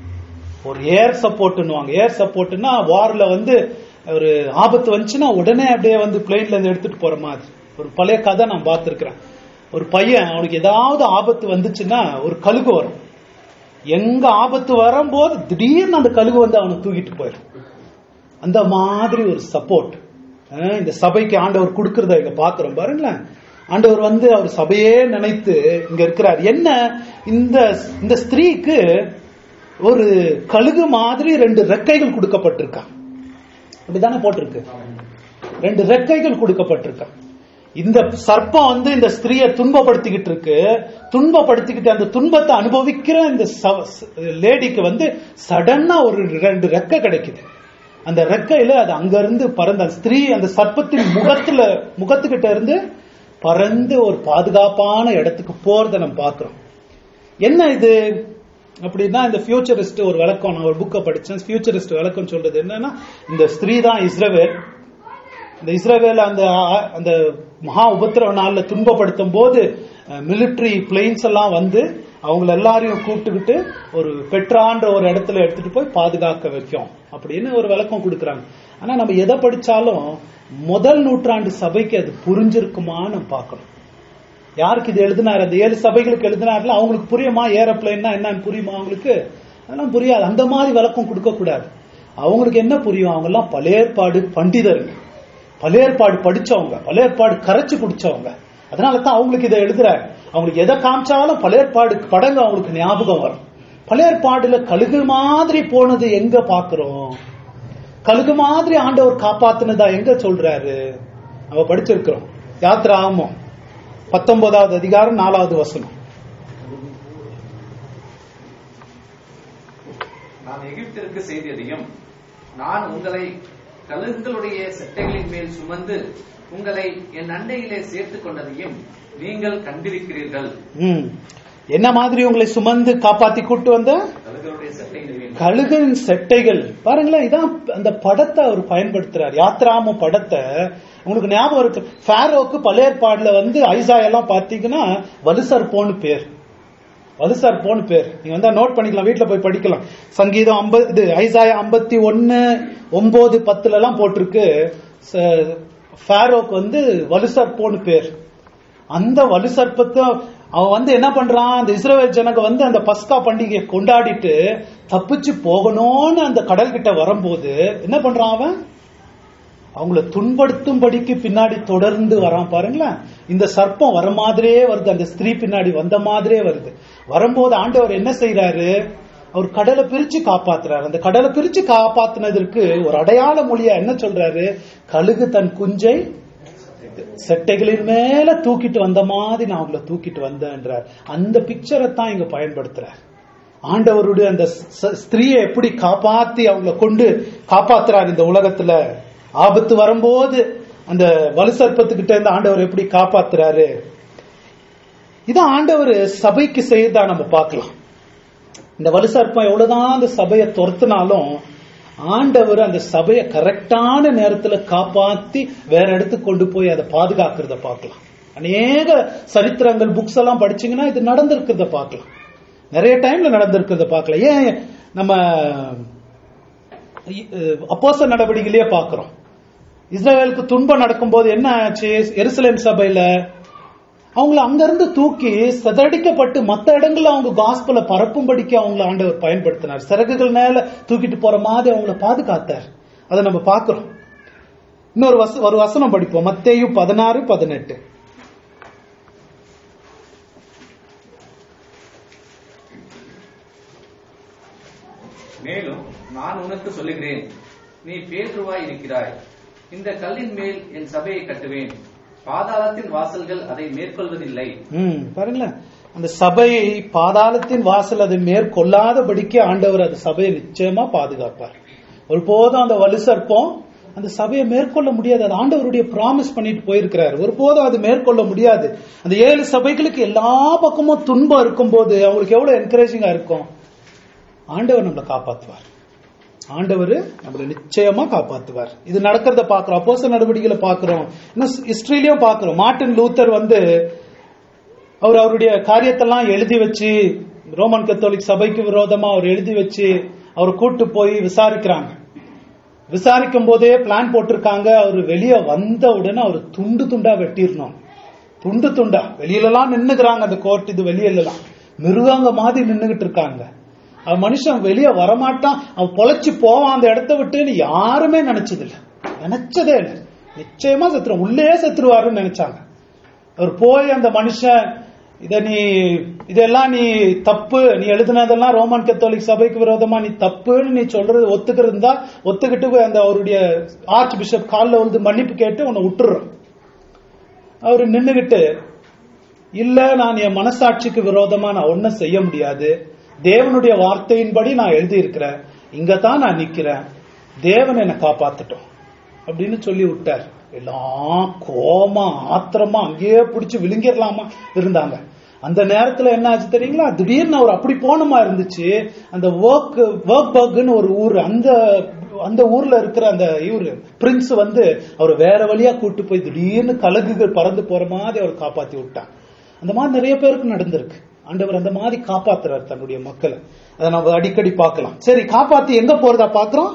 ஒரு ஏர் சப்போர்ட்னுவாங்க ஏர் சப்போர்ட்னா வார்ல வந்து ஒரு ஆபத்து வந்துச்சுன்னா உடனே அப்படியே வந்து பிளேன்ல இருந்து எடுத்துட்டு போற மாதிரி ஒரு பழைய கதை நான் பார்த்திருக்கிறேன் ஒரு பையன் அவனுக்கு ஏதாவது ஆபத்து வந்துச்சுன்னா ஒரு கழுகு வரும் எங்க ஆபத்து வரும்போது திடீர்னு அந்த கழுகு வந்து அவனை தூக்கிட்டு போயிடும் அந்த மாதிரி ஒரு சப்போர்ட் இந்த சபைக்கு ஆண்டவர் கொடுக்கறத இங்க பாக்குறோம் பாருங்களேன் ஆண்டவர் வந்து அவர் சபையே நினைத்து இங்க இருக்கிறார் என்ன இந்த இந்த ஸ்திரீக்கு ஒரு கழுகு மாதிரி ரெண்டு ரெக்கைகள் கொடுக்கப்பட்டிருக்கா அப்படிதானே போட்டிருக்கு ரெண்டு ரெக்கைகள் கொடுக்கப்பட்டிருக்கா இந்த சர்ப்பம் வந்து இந்த ஸ்திரீயை துன்பப்படுத்திக்கிட்டு இருக்கு துன்பப்படுத்திக்கிட்டு அந்த துன்பத்தை அனுபவிக்கிற இந்த லேடிக்கு வந்து சடனா ஒரு ரெண்டு ரெக்கை கிடைக்குது அந்த ரெக்கையில அது அங்க இருந்து பறந்த அந்த ஸ்திரீ அந்த சர்ப்பத்தின் முகத்துல முகத்துக்கிட்ட இருந்து பறந்து ஒரு பாதுகாப்பான இடத்துக்கு போறத நம்ம பாக்குறோம் என்ன இது அப்படின்னா இந்த ஃபியூச்சரிஸ்ட் ஒரு விளக்கம் நான் ஒரு புக்கை படிச்சேன் ஃபியூச்சரிஸ்ட் விளக்கம் சொல்றது என்னன்னா இந்த ஸ்திரீ தான் இஸ்ரவேல் இந்த இஸ்ரேவேல அந்த அந்த மகா உபத்திரவ நாள்ல துன்பப்படுத்தும் போது மிலிட்ரி பிளெயின்ஸ் எல்லாம் வந்து அவங்கள எல்லாரையும் கூப்பிட்டுக்கிட்டு ஒரு பெட்ரான்ற ஒரு இடத்துல எடுத்துட்டு போய் பாதுகாக்க வைக்கும் அப்படின்னு ஒரு விளக்கம் கொடுக்குறாங்க ஆனா நம்ம எதை படிச்சாலும் முதல் நூற்றாண்டு சபைக்கு அது புரிஞ்சிருக்குமான்னு நம்ம பார்க்கணும் யாருக்கு இது எழுதினார் அந்த ஏழு சபைகளுக்கு எழுதினார்ல அவங்களுக்கு புரியுமா ஏரோப்ளைன்னா என்னன்னு புரியுமா அவங்களுக்கு அதெல்லாம் புரியாது அந்த மாதிரி விளக்கம் கொடுக்க கூடாது அவங்களுக்கு என்ன புரியும் அவங்க எல்லாம் பழையற்பாடு பண்டிதர்கள் பழையற்பாடு படிச்சவங்க பழையற்பாடு கரைச்சு குடிச்சவங்க அதனால தான் அவங்களுக்கு இதை எழுதுறாரு அவங்களுக்கு எதை காமிச்சாலும் பழையற்பாடு படங்க அவங்களுக்கு ஞாபகம் வரும் பழையற்பாடுல கழுகு மாதிரி போனது எங்க பாக்குறோம் கழுகு மாதிரி ஆண்டவர் காப்பாத்துனதா எங்க சொல்றாரு அவ படிச்சிருக்கிறோம் யாத்திரா ஆகும் பத்தொன்பதாவது அதிகாரம் நாலாவது வசனம் நான் எகிப்திற்கு செய்ததையும் நான் உங்களை கழுகுகளுடைய செட்டைகளின் மேல் சுமந்து உங்களை என் அண்டையிலே சேர்த்துக் கொண்டதையும் நீங்கள் கண்டிருக்கிறீர்கள் ம். என்ன மாதிரி உங்களை சுமந்து காப்பாத்தி கூட்டு வந்த கழுகருடைய சட்டைகளில் கழுகின் செட்டைகள் பாருங்களேன் இதான் அந்த படத்தை அவர் பயன்படுத்துறார் யாத்ராம படத்தை உங்களுக்கு ஞாபகம் இருக்கு ஃபேரோக்கு பழையற்பாடுல வந்து ஐசா எல்லாம் பாத்தீங்கன்னா வலுசர்போன்னு பேர் வலுசர்போன்னு பேர் நீங்க வந்து நோட் பண்ணிக்கலாம் வீட்ல போய் படிக்கலாம் சங்கீதம் ஐம்பது இது ஐசாயா ஐம்பத்தி ஒன்னு ஒன்பது பத்துல எல்லாம் போட்டிருக்கு ச- ஃபேரோக்கு வந்து வலுசர்போன்னு பேர் அந்த வலுசர்ப்பத்தை அவன் வந்து என்ன பண்றான் அந்த இஸ்ரவேல் ஜனங்க வந்து அந்த பஸ்கா பண்டிகையை கொண்டாடிட்டு தப்பிச்சு போகணும்னு அந்த கடல் கிட்ட வரும்போது என்ன பண்றான் அவன் அவங்கள துன்படுத்தும்படிக்கு பின்னாடி தொடர்ந்து வரான் பாருங்களேன் இந்த சர்ப்பம் வர மாதிரியே வருது அந்த ஸ்திரீ பின்னாடி வந்த மாதிரியே வருது வரும்போது ஆண்டவர் என்ன செய்யறாரு அவர் கடலை பிரிச்சு காப்பாத்துறாரு அந்த கடலை பிரிச்சு காப்பாத்துனதற்கு ஒரு அடையாள மொழியா என்ன சொல்றாரு கழுகு தன் குஞ்சை செட்டைகளின் மேல தூக்கிட்டு வந்த மாதிரி நான் அவங்கள தூக்கிட்டு வந்தேன்றார் அந்த பிக்சரை தான் இங்க பயன்படுத்துறார் ஆண்டவருடைய அந்த ச- ஸ்திரீயை எப்படி காப்பாத்தி அவங்கள கொண்டு காப்பாத்துறார் இந்த உலகத்துல ஆபத்து வரும்போது அந்த வலுசற்பத்துக்கிட்ட இருந்து ஆண்டவர் எப்படி காப்பாத்துறாரு இதான் ஆண்டவர் சபைக்கு செய்யறதா நம்ம பார்க்கலாம் இந்த வலுசற்பம் எவ்வளவுதான் அந்த சபையை துரத்துனாலும் ஆண்டவர் அந்த சபையை கரெக்டான நேரத்துல காப்பாத்தி வேற இடத்துக்கு கொண்டு போய் அதை பாதுகாக்கிறத பார்க்கலாம் அநேக சரித்திரங்கள் புக்ஸ் எல்லாம் படிச்சீங்கன்னா இது நடந்திருக்கிறத பார்க்கலாம் நிறைய டைம்ல நடந்திருக்கிறத பார்க்கலாம் ஏன் நம்ம அப்போச நடவடிக்கையிலேயே பார்க்கிறோம் இஸ்ரேலுக்கு துன்பம் நடக்கும்போது என்ன ஆச்சு எருசலேம் சபையில அவங்கள அங்கிருந்து தூக்கி சிதறடிக்கப்பட்டு மத்த இடங்கள்ல அவங்க காஸ்பல பரப்பும்படிக்கு அவங்கள ஆண்டவர் பயன்படுத்தினார் சிறகுகள் மேல தூக்கிட்டு போற மாதிரி அவங்கள பாதுகாத்தார் அதை நம்ம பார்க்கிறோம் இன்னொரு வச ஒரு வசனம் படிப்போம் மத்தேயு பதினாறு பதினெட்டு மேலும் நான் உனக்கு சொல்லுகிறேன் நீ பேற்றுவாய் இருக்கிறாய் இந்த கல்லின் மேல் என் சபையை கட்டுவேன் பாதாளத்தின் வாசல்கள் அதை மேற்கொள்வதில்லை ம் பாருங்களேன் அந்த சபையை பாதாளத்தின் வாசல் அதை மேற்கொள்ளாதபடிக்கு ஆண்டவர் அந்த சபையை நிச்சயமா பாதுகாப்பார் ஒருபோதும் அந்த வலு சர்ப்பம் அந்த சபையை மேற்கொள்ள முடியாது அது ஆண்டவருடைய ப்ராமிஸ் பண்ணிட்டு போயிருக்கிறார் ஒருபோதும் அது மேற்கொள்ள முடியாது அந்த ஏழு சபைகளுக்கு எல்லா பக்கமும் துன்பம் இருக்கும்போது அவங்களுக்கு எவ்வளவு என்கரேஜிங்கா இருக்கும் ஆண்டவர் நம்மளை காப்பாத்துவார் ஆண்டவர் நம்மளை நிச்சயமா காப்பாத்துவார் இது நடக்கிறத பாக்குறோம் அப்போச நடவடிக்கைகளை பாக்குறோம் இன்னும் ஹிஸ்டரியிலயும் பாக்குறோம் மார்ட்டின் லூத்தர் வந்து அவர் அவருடைய காரியத்தெல்லாம் எழுதி வச்சு ரோமன் கத்தோலிக் சபைக்கு விரோதமா அவர் எழுதி வச்சு அவர் கூட்டு போய் விசாரிக்கிறாங்க விசாரிக்கும் போதே பிளான் போட்டிருக்காங்க அவர் வெளியே வந்த உடனே அவர் துண்டு துண்டா வெட்டிடணும் துண்டு துண்டா வெளியிலலாம் நின்னுக்கிறாங்க அந்த கோர்ட் இது வெளியிலலாம் மிருகங்க மாதிரி நின்னுகிட்டு இருக்காங்க அவன் மனுஷன் வெளியே வரமாட்டான் அவன் பொழைச்சு போவான் அந்த இடத்த விட்டுன்னு யாருமே நினைச்சது இல்ல நினைச்சதே இல்லை நிச்சயமா செத்துருவான் உள்ளே செத்துருவாருன்னு நினைச்சாங்க அவர் போய் அந்த மனுஷன் இத நீ இதெல்லாம் நீ தப்பு நீ எழுதுனதெல்லாம் ரோமன் கத்தோலிக் சபைக்கு விரோதமா நீ தப்புன்னு நீ சொல்றது ஒத்துக்கிறது தான் ஒத்துக்கிட்டு போய் அந்த அவருடைய ஆர்ச் பிஷப் காலில் வந்து மன்னிப்பு கேட்டு உன்னை விட்டுறோம் அவரு நின்னுகிட்டு இல்ல நான் என் மனசாட்சிக்கு விரோதமா நான் ஒன்னும் செய்ய முடியாது தேவனுடைய வார்த்தையின்படி நான் எழுதியிருக்கிறேன் இங்க தான் நான் நிக்கிறேன் தேவன் என்னை காப்பாத்தட்டும் அப்படின்னு சொல்லி விட்டார் எல்லாம் கோமா ஆத்திரமா அங்கேயே பிடிச்சு விழுங்கிடலாமா இருந்தாங்க அந்த நேரத்துல என்ன ஆச்சு தெரியுங்களா திடீர்னு அவர் அப்படி போனமா இருந்துச்சு அந்த ஒர்க் ஒர்க் பர்க்னு ஒரு ஊர் அந்த அந்த ஊர்ல இருக்கிற அந்த இவரு பிரின்ஸ் வந்து அவர் வேற வழியா கூட்டு போய் திடீர்னு கழுகுகள் பறந்து போற மாதிரி அவர் காப்பாத்தி விட்டான் அந்த மாதிரி நிறைய பேருக்கு நடந்திருக்கு ஆண்டவர் அந்த மாதிரி காப்பாத்துறாரு தன்னுடைய மக்களை அதை நம்ம அடிக்கடி பார்க்கலாம் சரி காப்பாத்தி எங்க போறதா பாக்குறோம்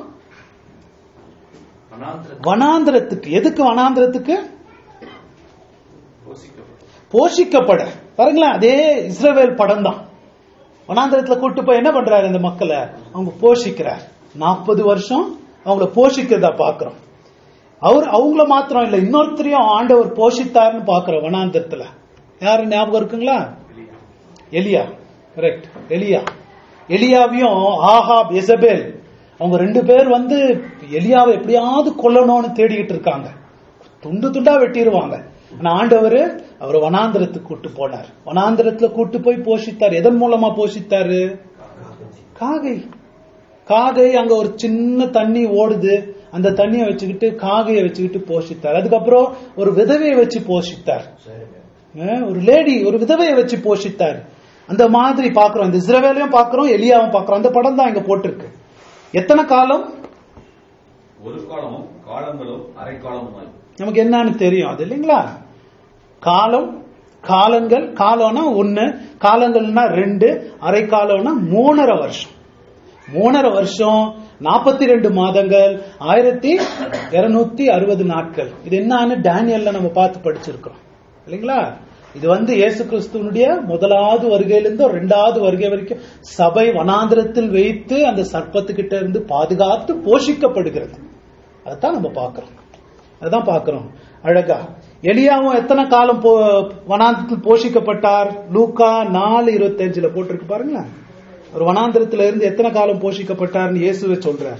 வனாந்திர வனாந்திரத்துக்கு எதுக்கு வனாந்திரத்துக்கு போஷிக்கப்படும் போஷிக்கப்பட பாருங்களேன் அதே இஸ்ரவேல் படம் தான் வனாந்திரத்துல கூட்டு போய் என்ன பண்றாரு இந்த மக்களை அவங்க போஷிக்கிறார் நாற்பது வருஷம் அவங்கள போஷிக்கிறதா பாக்குறோம் அவர் அவங்கள மாத்திரம் இல்ல இன்னொருத்தரையும் ஆண்டவர் போஷித்தாருன்னு பாக்குறோம் வனாந்திரத்துல யாரு ஞாபகம் இருக்குங்களா எலியா கரெக்ட் எலியா எலியாவையும் ஆஹாப் எசபேல் அவங்க ரெண்டு பேர் வந்து எலியாவை எப்படியாவது கொல்லணும்னு தேடிக்கிட்டு இருக்காங்க துண்டு துண்டா வெட்டிடுவாங்க ஆனா ஆண்டவர் அவர் வனாந்திரத்துக்கு கூட்டு போனார் வனாந்திரத்துல கூட்டு போய் போஷித்தார் எதன் மூலமா போஷித்தாரு காகை காகை அங்க ஒரு சின்ன தண்ணி ஓடுது அந்த தண்ணியை வச்சுக்கிட்டு காகையை வச்சுக்கிட்டு போஷித்தார் அதுக்கப்புறம் ஒரு விதவையை வச்சு போஷித்தார் அஹ் ஒரு லேடி ஒரு விதவையை வச்சு போஷித்தார் அந்த மாதிரி பாக்குறோம் இந்த இஸ்ரவேலையும் பாக்குறோம் எலியாவும் பாக்குறோம் அந்த படம் தான் இங்க போட்டிருக்கு எத்தனை காலம் ஒரு காலமும் காலங்களும் அரை காலமுமாய் நமக்கு என்னன்னு தெரியும் அது இல்லைங்களா காலம் காலங்கள் காலம்னா ஒண்ணு காலங்கள்னா ரெண்டு அரை காலம்னா மூணரை வருஷம் மூணரை வருஷம் நாற்பத்தி ரெண்டு மாதங்கள் ஆயிரத்தி இருநூத்தி அறுபது நாட்கள் இது என்னன்னு டேனியல்ல நம்ம பார்த்து படிச்சிருக்கிறோம் இல்லைங்களா இது வந்து இயேசு கிறிஸ்துவனுடைய முதலாவது வருகையிலிருந்து ரெண்டாவது வருகை வரைக்கும் சபை வனாந்திரத்தில் வைத்து அந்த சர்ப்பத்துக்கிட்ட இருந்து பாதுகாத்து போஷிக்கப்படுகிறது அதைத்தான் நம்ம பார்க்கிறோம் அதான் பார்க்கிறோம் அழகா எலியாவும் எத்தனை காலம் போ வனாந்திரத்தில் போஷிக்கப்பட்டார் லூக்கா நாலு இருபத்தஞ்சுல போட்டிருக்கு பாருங்களேன் ஒரு வனாந்திரத்துல இருந்து எத்தனை காலம் போஷிக்கப்பட்டார்னு இயேசுவை சொல்றார்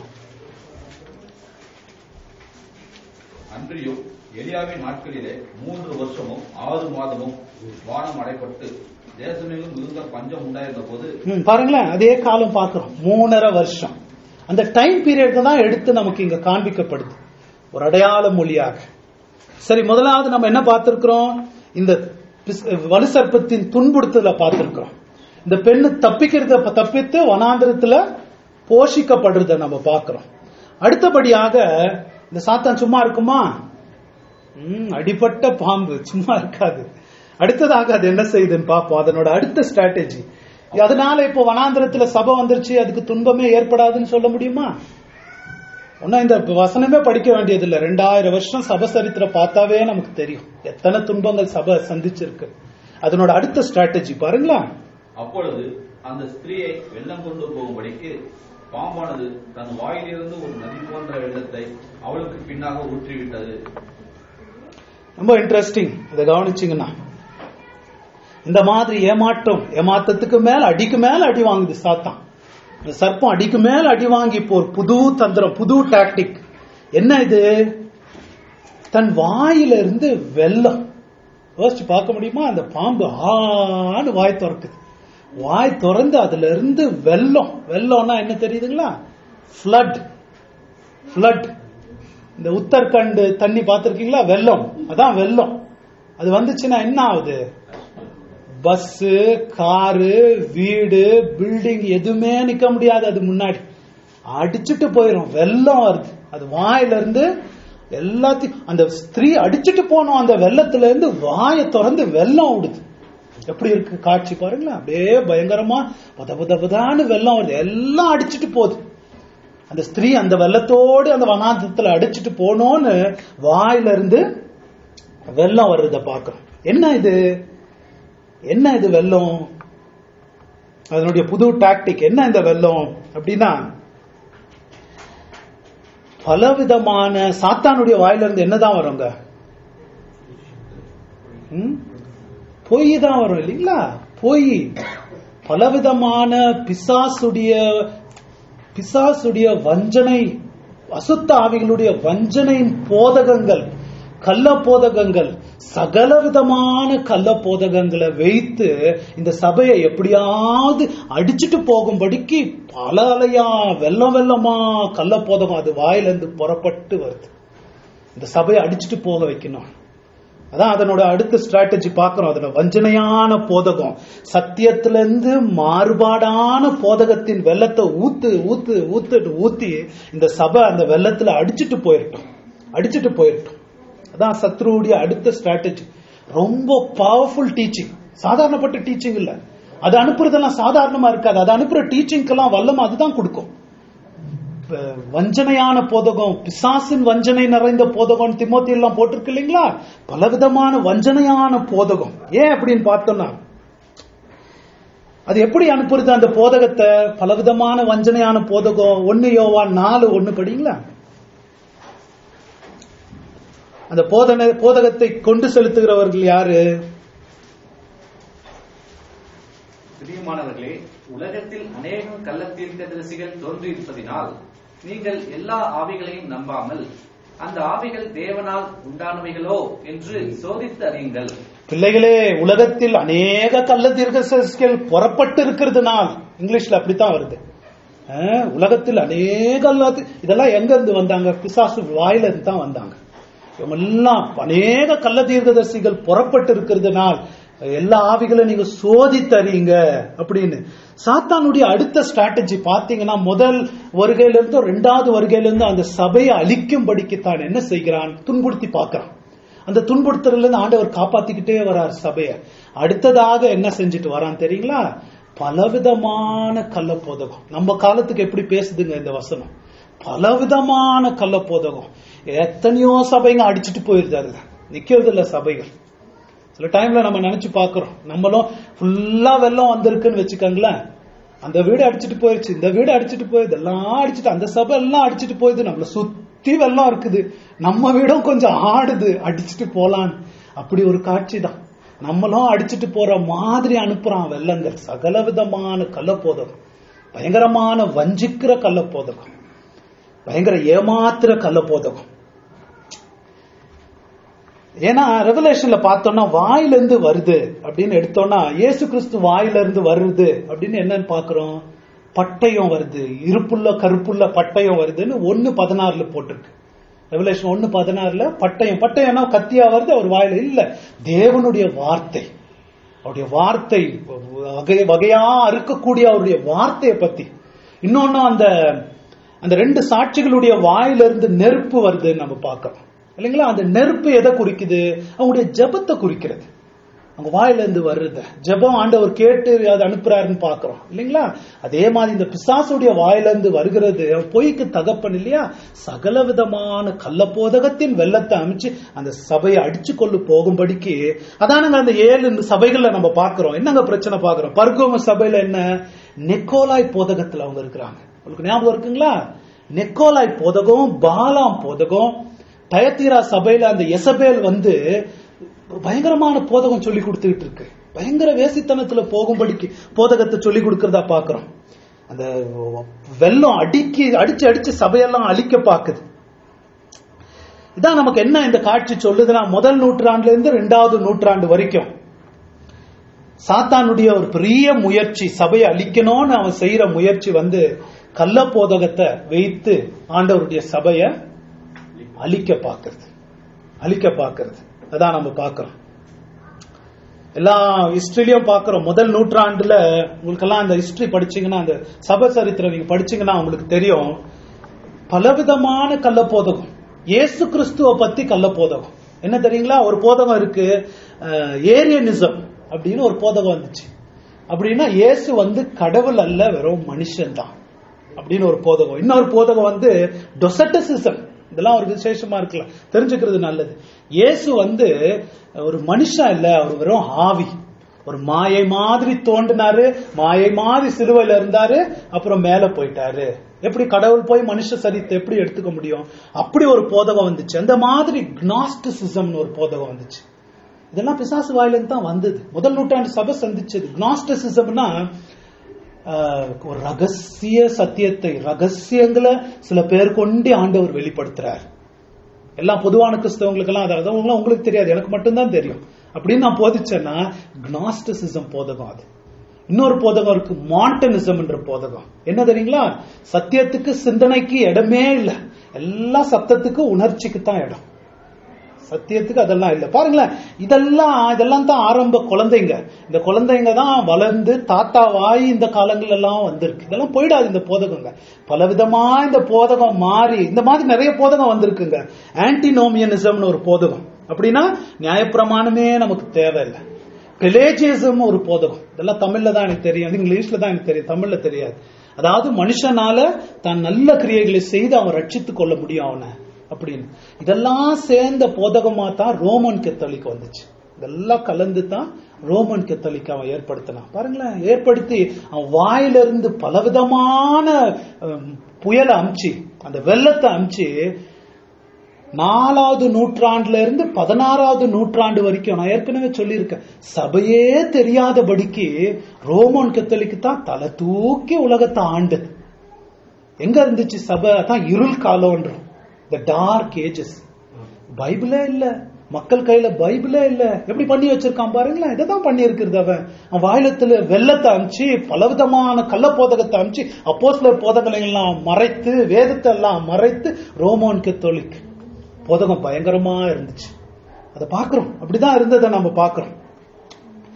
அன்றியும் எலியாவின் நாட்களிலே மூன்று வருஷமும் ஆறு மாதமும் வானம் அடைப்பட்டு தேசமெங்கும் மிகுந்த பஞ்சம் உண்டாயிருந்த போது ம், பாருங்களேன் அதே காலம் பார்க்கிறோம் மூணரை வருஷம் அந்த டைம் பீரியட் தான் எடுத்து நமக்கு இங்க காண்பிக்கப்படுது ஒரு அடையாள மொழியாக சரி முதலாவது நம்ம என்ன பார்த்திருக்கிறோம் இந்த பிஸ்- வலு சர்ப்பத்தின் துன்புறுத்தல பார்த்திருக்கிறோம் இந்த பெண்ணு தப்பிக்கிறத ப- தப்பித்து வனாந்திரத்துல போஷிக்கப்படுறத நம்ம பார்க்கிறோம் அடுத்தபடியாக இந்த சாத்தான் சும்மா இருக்குமா ம், அடிபட்ட பாம்பு சும்மா இருக்காது அடுத்ததாக அது என்ன செய்யுதுன்னு பார்ப்போம் அதனோட அடுத்த ஸ்ட்ராட்டஜி அதனால இப்போ வனாந்திரத்துல சபை வந்துருச்சு அதுக்கு துன்பமே ஏற்படாதுன்னு சொல்ல முடியுமா ஒன்னும் இந்த வசனமே படிக்க வேண்டியது இல்ல ரெண்டாயிரம் வருஷம் சபை சரித்திரம் பார்த்தாவே நமக்கு தெரியும் எத்தனை துன்பங்கள் சபை சந்திச்சிருக்கு அதனோட அடுத்த ஸ்ட்ராட்டஜி பாருங்களேன் அப்பொழுது அந்த ஸ்திரீயை வெள்ளம் கொண்டு போகும்படிக்கு பாம்பானது தன் வாயிலிருந்து ஒரு நதி போன்ற வெள்ளத்தை அவளுக்கு பின்னாக ஊற்றிவிட்டது ரொம்ப இன்ட்ரெஸ்டிங் இதை கவனிச்சிங்கன்னா இந்த மாதிரி ஏமாற்றம் ஏமாற்றத்துக்கு மேல அடிக்கு மேல அடி வாங்குது சாத்தான் இந்த சர்ப்பம் அடிக்கு மேல அடி வாங்கி இப்போ ஒரு புது தந்திரம் புது டாக்டிக் என்ன இது தன் வாயில இருந்து வெள்ளம் யோசிச்சு பார்க்க முடியுமா அந்த பாம்பு ஆன்னு வாய் திறக்குது வாய் திறந்து அதுல இருந்து வெள்ளம் வெள்ளம்னா என்ன தெரியுதுங்களா ஃப்ளட் ஃப்ளட் இந்த உத்தரகண்ட் தண்ணி பார்த்திருக்கீங்களா வெள்ளம் அதான் வெள்ளம் அது வந்துச்சுன்னா என்ன ஆகுது பஸ் காரு வீடு பில்டிங் எதுவுமே நிக்க முடியாது அது முன்னாடி அடிச்சுட்டு போயிடும் வெள்ளம் வருது அது வாயில இருந்து எல்லாத்தையும் அந்த ஸ்திரீ அடிச்சுட்டு போனோம் அந்த வெள்ளத்துல இருந்து வாயை திறந்து வெள்ளம் விடுது எப்படி இருக்கு காட்சி பாருங்களேன் அப்படியே பயங்கரமா பத பத பதான்னு வெள்ளம் வருது எல்லாம் அடிச்சுட்டு போகுது அந்த ஸ்திரீ அந்த வெள்ளத்தோடு அந்த வனாந்தத்துல அடிச்சுட்டு போனோன்னு வாயில இருந்து வெள்ளம் வர்றத பாக்குறோம் என்ன இது என்ன இது வெள்ளம் அதனுடைய புது டாக்டிக் என்ன இந்த வெள்ளம் அப்படின்னா பலவிதமான சாத்தானுடைய வாயில இருந்து என்னதான் வருங்க ம்? பொய் தான் வரும் இல்லைங்களா பொய் பலவிதமான பிசாசுடைய பிசாசுடைய வஞ்சனை அசுத்த ஆவிகளுடைய வஞ்சனையின் போதகங்கள் கள்ள போதகங்கள் சகல விதமான கள்ள போதகங்களை வைத்து இந்த சபையை எப்படியாவது அடிச்சுட்டு போகும்படிக்கு பல அலையா வெள்ளம் வெள்ளமா கள்ள போதகம் அது வாயிலிருந்து புறப்பட்டு வருது இந்த சபையை அடிச்சுட்டு போக வைக்கணும் அதான் அதனோட அடுத்த ஸ்ட்ராட்டஜி பார்க்கிறோம் அதோட வஞ்சனையான போதகம் சத்தியத்திலிருந்து மாறுபாடான போதகத்தின் வெள்ளத்தை ஊத்து ஊத்து ஊத்துட்டு ஊத்தி இந்த சபை அந்த வெள்ளத்துல அடிச்சிட்டு போயிரட்டும் அடிச்சிட்டு போயிரட்டும் அதான் சத்ருவுடைய அடுத்த ஸ்ட்ராட்டஜி ரொம்ப பவர்ஃபுல் டீச்சிங் சாதாரணப்பட்ட டீச்சிங் இல்ல அது அனுப்புறதெல்லாம் சாதாரணமா இருக்காது அது அனுப்புற டீச்சிங்க்கெல்லாம் வல்லம் அதுதான் கொடுக்கும் இப்ப வஞ்சனையான போதகம் பிசாசின் வஞ்சனை நிறைந்த போதகம் திமோத்தி எல்லாம் போட்டிருக்கு இல்லைங்களா பலவிதமான வஞ்சனையான போதகம் ஏன் அப்படின்னு பார்த்தோம்னா அது எப்படி அனுப்புறது அந்த போதகத்தை பலவிதமான வஞ்சனையான போதகம் ஒன்னு யோவான் நாலு ஒன்னு படிங்களா அந்த போதனை போதகத்தை கொண்டு செலுத்துகிறவர்கள் யாரு பிரியமானவர்களே உலகத்தில் அநேகம் கள்ள தீர்க்கதரிசிகள் தோன்றியிருப்பதினால் நீங்கள் எல்லா ஆவிகளையும் நம்பாமல் அந்த ஆவிகள் தேவனால் உண்டானவைகளோ என்று சோதித்து அறியுங்கள் பிள்ளைகளே உலகத்தில் அநேக கள்ள தீர்க்கதரிசிகள் புறப்பட்டு இருக்கிறதுனால் இங்கிலீஷ்ல அப்படித்தான் வருது அஹ், உலகத்தில் அநேக கள்ள- இதெல்லாம் எங்க இருந்து வந்தாங்க பிசாசு வாயில இருந்து தான் வந்தாங்க இவங்க எல்லாம் அநேக கள்ள தீர்க்கதரிசிகள் புறப்பட்டு இருக்கிறதுனால் எல்லா ஆவிகளும் நீங்க சோதித்தறீங்க அப்படின்னு சாத்தானுடைய அடுத்த ஸ்ட்ராட்டஜி பாத்தீங்கன்னா முதல் வருகையில இருந்து ரெண்டாவது வருகையில இருந்து அந்த சபையை அழிக்கும்படிக்கு தான் என்ன செய்கிறான் துன்புறுத்தி பார்க்கறான் அந்த துன்புறுத்தல இருந்து ஆண்டவர் காப்பாத்திக்கிட்டே வரார் சபைய அடுத்ததாக என்ன செஞ்சுட்டு வரான் தெரியுங்களா பலவிதமான கள்ளப்போதகம் நம்ம காலத்துக்கு எப்படி பேசுதுங்க இந்த வசனம் பலவிதமான கள்ளப்போதகம் எத்தனையோ சபைங்க அடிச்சிட்டு போயிருந்தாரு நிக்கிறது இல்ல சபைகள் சில டைம்ல நம்ம நினைச்சு பாக்குறோம் நம்மளும் ஃபுல்லா வெள்ளம் வந்திருக்குன்னு வச்சுக்கோங்களேன் அந்த வீடு அடிச்சிட்டு போயிருச்சு இந்த வீடு அடிச்சிட்டு போயிருது எல்லாம் அடிச்சிட்டு அந்த சபை எல்லாம் அடிச்சிட்டு போயிருது நம்மள சுத்தி வெள்ளம் இருக்குது நம்ம வீடும் கொஞ்சம் ஆடுது அடிச்சிட்டு போலான்னு அப்படி ஒரு காட்சி தான் நம்மளும் அடிச்சிட்டு போற மாதிரி அனுப்புறான் வெள்ளங்கள் சகல விதமான கள்ளப்போதகம் பயங்கரமான வஞ்சிக்கிற கள்ளப்போதகம் பயங்கர ஏமாத்துற கள்ளப்போதகம் ஏன்னா ரெவலேஷன்ல பார்த்தோம்னா வாயில இருந்து வருது அப்படின்னு எடுத்தோம்னா இயேசு கிறிஸ்து வாயில இருந்து வருது அப்படின்னு என்னன்னு பாக்குறோம் பட்டயம் வருது இருப்புள்ள கருப்புள்ள பட்டயம் வருதுன்னு ஒன்னு பதினாறுல போட்டிருக்கு ரெவலேஷன் ஒன்னு பதினாறுல பட்டயம் பட்டயம்னா கத்தியா வருது அவர் வாயில இல்ல தேவனுடைய வார்த்தை அவருடைய வார்த்தை வகை வகையா அறுக்கக்கூடிய அவருடைய வார்த்தையை பத்தி இன்னொன்னு அந்த அந்த ரெண்டு சாட்சிகளுடைய வாயிலிருந்து நெருப்பு வருதுன்னு நம்ம பார்க்கிறோம் இல்லைங்களா அந்த நெருப்பு எதை குறிக்குது அவங்களுடைய ஜெபத்தை குறிக்கிறது அவங்க வாயில இருந்து வருது ஜெபம் ஆண்டவர் கேட்டு அதை அனுப்புறாருன்னு பாக்குறோம் இல்லைங்களா அதே மாதிரி இந்த பிசாசுடைய வாயில இருந்து வருகிறது அவன் பொய்க்கு தகப்பன் இல்லையா சகல விதமான கள்ளப்போதகத்தின் வெள்ளத்தை அமைச்சு அந்த சபையை அடிச்சு கொண்டு போகும்படிக்கு அதானுங்க அந்த ஏழு சபைகள்ல நம்ம பார்க்கிறோம் என்னங்க பிரச்சனை பார்க்கிறோம் பர்கோம சபையில என்ன நெக்கோலாய் போதகத்துல அவங்க இருக்கிறாங்க உங்களுக்கு ஞாபகம் இருக்குங்களா நெக்கோலாய் போதகம் பாலாம் போதகம் டயத்தீரா சபையில அந்த எசபேல் வந்து பயங்கரமான போதகம் சொல்லி கொடுத்துக்கிட்டு இருக்கு பயங்கர வேசித்தனத்துல போகும்படிக்கு போதகத்தை சொல்லி கொடுக்கறதா பாக்குறோம் அந்த வெள்ளம் அடிக்கி அடிச்சு அடிச்சு சபையெல்லாம் அழிக்க பாக்குது இதான் நமக்கு என்ன இந்த காட்சி சொல்லுதுன்னா முதல் நூற்றாண்டுல இருந்து ரெண்டாவது நூற்றாண்டு வரைக்கும் சாத்தானுடைய ஒரு பெரிய முயற்சி சபையை அழிக்கணும்னு அவன் செய்யற முயற்சி வந்து கள்ள போதகத்தை வைத்து ஆண்டவருடைய சபையை அழிக்க பார்க்கிறது அழிக்க பார்க்கிறது அதான் நம்ம பார்க்கிறோம் எல்லா ஹிஸ்டரியிலையும் பார்க்கிறோம் முதல் நூற்றாண்டுல உங்களுக்கெல்லாம் அந்த ஹிஸ்டரி படிச்சீங்கன்னா அந்த சபை சரித்திரம் நீங்க படிச்சீங்கன்னா உங்களுக்கு தெரியும் பலவிதமான கள்ளப்போதகம் இயேசு கிறிஸ்துவ பத்தி கள்ளப்போதகம் என்ன தெரியுங்களா ஒரு போதகம் இருக்கு ஏரியனிசம் அப்படின்னு ஒரு போதகம் வந்துச்சு அப்படின்னா இயேசு வந்து கடவுள் அல்ல வெறும் மனுஷன் தான் அப்படின்னு ஒரு போதகம் இன்னொரு போதகம் வந்து டொசட்டிசிசம் இதெல்லாம் ஒரு விசேஷமா இருக்கலாம் தெரிஞ்சுக்கிறது நல்லது இயேசு வந்து ஒரு மனுஷன் இல்ல அவர் வெறும் ஆவி ஒரு மாயை மாதிரி தோண்டினாரு மாயை மாதிரி சிலுவையில இருந்தாரு அப்புறம் மேல போயிட்டாரு எப்படி கடவுள் போய் மனுஷ சரித்தை எப்படி எடுத்துக்க முடியும் அப்படி ஒரு போதகம் வந்துச்சு அந்த மாதிரி கினாஸ்டிசிசம்னு ஒரு போதகம் வந்துச்சு இதெல்லாம் பிசாசு வாயிலிருந்து தான் வந்தது முதல் நூற்றாண்டு சபை சந்திச்சது கினாஸ்டிசிசம்னா ஒரு ரகசிய சத்தியத்தை ரகசியங்களை சில பேர் கொண்டு ஆண்டவர் வெளிப்படுத்துறார் எல்லாம் பொதுவான கிறிஸ்தவங்களுக்கெல்லாம் அதாவது உங்களுக்கு தெரியாது எனக்கு மட்டும்தான் தெரியும் அப்படின்னு நான் போதிச்சேன்னா கினாஸ்டிசிசம் போதகம் அது இன்னொரு போதகம் இருக்கு மாண்டனிசம் என்ற போதகம் என்ன தெரியுங்களா சத்தியத்துக்கு சிந்தனைக்கு இடமே இல்லை எல்லா சத்தத்துக்கு உணர்ச்சிக்கு தான் இடம் சத்தியத்துக்கு அதெல்லாம் இல்லை பாருங்களேன் இதெல்லாம் இதெல்லாம் தான் ஆரம்ப குழந்தைங்க இந்த குழந்தைங்க தான் வளர்ந்து தாத்தாவாய் இந்த காலங்கள் எல்லாம் வந்திருக்கு இதெல்லாம் போயிடாது இந்த போதகங்க பலவிதமா இந்த போதகம் மாறி இந்த மாதிரி நிறைய போதகம் வந்திருக்குங்க ஆன்டினோமியனிசம்னு ஒரு போதகம் அப்படின்னா நியாயப்பிரமாணமே நமக்கு தேவையில்லை பெலேஜியசம் ஒரு போதகம் இதெல்லாம் தமிழ்ல தான் எனக்கு தெரியும் இங்கிலீஷ்ல தான் எனக்கு தெரியும் தமிழ்ல தெரியாது அதாவது மனுஷனால தான் நல்ல கிரியைகளை செய்து அவன் ரட்சித்துக் கொள்ள முடியும் அவனை அப்படின்னு இதெல்லாம் சேர்ந்த போதகமா தான் ரோமன் கத்தோலிக் வந்துச்சு இதெல்லாம் கலந்து தான் ரோமன் கத்தோலிக் அவன் ஏற்படுத்தினான் பாருங்களேன் ஏற்படுத்தி அவன் வாயிலிருந்து பலவிதமான புயலை அமிச்சு அந்த வெள்ளத்தை அமிச்சு நாலாவது நூற்றாண்டுல இருந்து பதினாறாவது நூற்றாண்டு வரைக்கும் நான் ஏற்கனவே சொல்லியிருக்கேன் சபையே தெரியாதபடிக்கு ரோமன் கத்தோலிக்கு தான் தலை தூக்கி உலகத்தை ஆண்டது எங்க இருந்துச்சு சபை தான் இருள் காலம்ன்றோம் த டார்க் ஏஜஸ் பைபிளே இல்ல மக்கள் கையில பைபிளே இல்ல எப்படி பண்ணி வச்சிருக்கான் பாருங்களேன் இதைதான் பண்ணி இருக்கிறது அவன் அவன் வாயிலத்துல வெள்ளத்தை அமிச்சு பலவிதமான கள்ள போதகத்தை அமிச்சு அப்போ சில போதகங்களை எல்லாம் மறைத்து வேதத்தை எல்லாம் மறைத்து ரோமோன் கத்தோலிக் போதகம் பயங்கரமா இருந்துச்சு அதை பாக்குறோம் அப்படிதான் இருந்ததை நம்ம பாக்குறோம்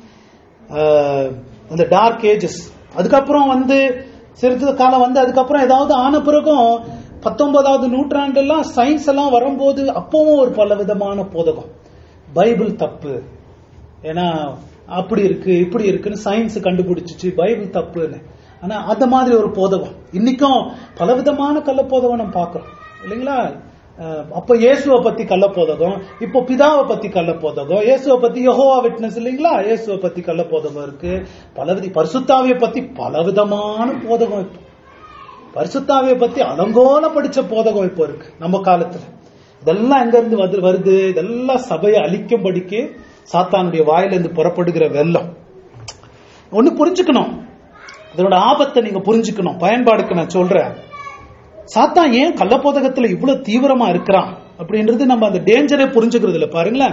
அஹ், அந்த டார்க் ஏஜஸ் அதுக்கப்புறம் வந்து சிறிது காலம் வந்து அதுக்கப்புறம் ஏதாவது ஆன பிறகும் பத்தொன்பதாவது நூற்றாண்டெல்லாம் சயின்ஸ் எல்லாம் வரும்போது அப்பவும் ஒரு பல விதமான போதகம் பைபிள் தப்பு ஏன்னா அப்படி இருக்கு இப்படி இருக்குன்னு சயின்ஸ் கண்டுபிடிச்சிச்சு பைபிள் தப்புன்னு ஆனா அந்த மாதிரி ஒரு போதகம் இன்னைக்கும் பலவிதமான கள்ள போதகம் நம்ம பார்க்கிறோம் இல்லைங்களா அஹ் அப்ப இயேசுவை பத்தி கள்ள போதகம் இப்போ பிதாவை பத்தி கள்ள போதகம் இயேசுவை பத்தி யெகோவா விட்னஸ் இல்லைங்களா இயேசுவை பத்தி கள்ள போதகம் இருக்கு பலவித பரிசுத்தாவியை பத்தி பலவிதமான போதகம் இப்போ பரிசுத்தாவியை பத்தி அலங்கோல படிச்ச போதகம் இப்போ இருக்கு நம்ம காலத்துல இதெல்லாம் எங்க இருந்து வந்து வருது இதெல்லாம் சபையை அழிக்கும்படிக்கு சாத்தானுடைய வாயிலிருந்து புறப்படுகிற வெள்ளம் ஒண்ணு புரிஞ்சுக்கணும் இதனோட ஆபத்தை நீங்க புரிஞ்சுக்கணும் பயன்பாடுக்கு நான் சொல்றேன் சாத்தான் ஏன் கள்ளப்போதகத்துல இவ்வளவு தீவிரமா இருக்கிறான் அப்படின்றது நம்ம அந்த டேஞ்சரே புரிஞ்சுக்கிறது இல்ல பாருங்களேன்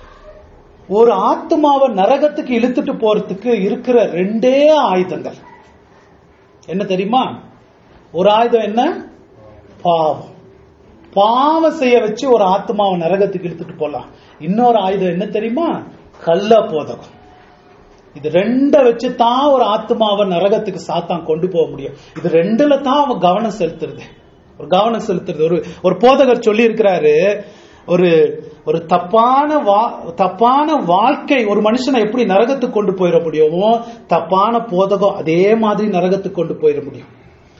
ஒரு ஆத்மாவை நரகத்துக்கு இழுத்துட்டு போறதுக்கு இருக்கிற ரெண்டே ஆயுதங்கள் என்ன தெரியுமா ஒரு ஆயுதம் என்ன பாவம் பாவம் செய்ய வச்சு ஒரு ஆத்மாவை நரகத்துக்கு இழுத்துட்டு போலாம் இன்னொரு ஆயுதம் என்ன தெரியுமா கள்ள போதகம் இது ரெண்ட வச்சு தான் ஒரு ஆத்மாவை நரகத்துக்கு சாத்தான் கொண்டு போக முடியும் இது ரெண்டுல தான் அவன் கவனம் செலுத்துறது ஒரு கவனம் செலுத்துறது ஒரு ஒரு போதகர் சொல்லி இருக்கிறாரு ஒரு ஒரு தப்பான வா தப்பான வாழ்க்கை ஒரு மனுஷனை எப்படி நரகத்துக்கு கொண்டு போயிட முடியுமோ தப்பான போதகம் அதே மாதிரி நரகத்துக்கு கொண்டு போயிட முடியும்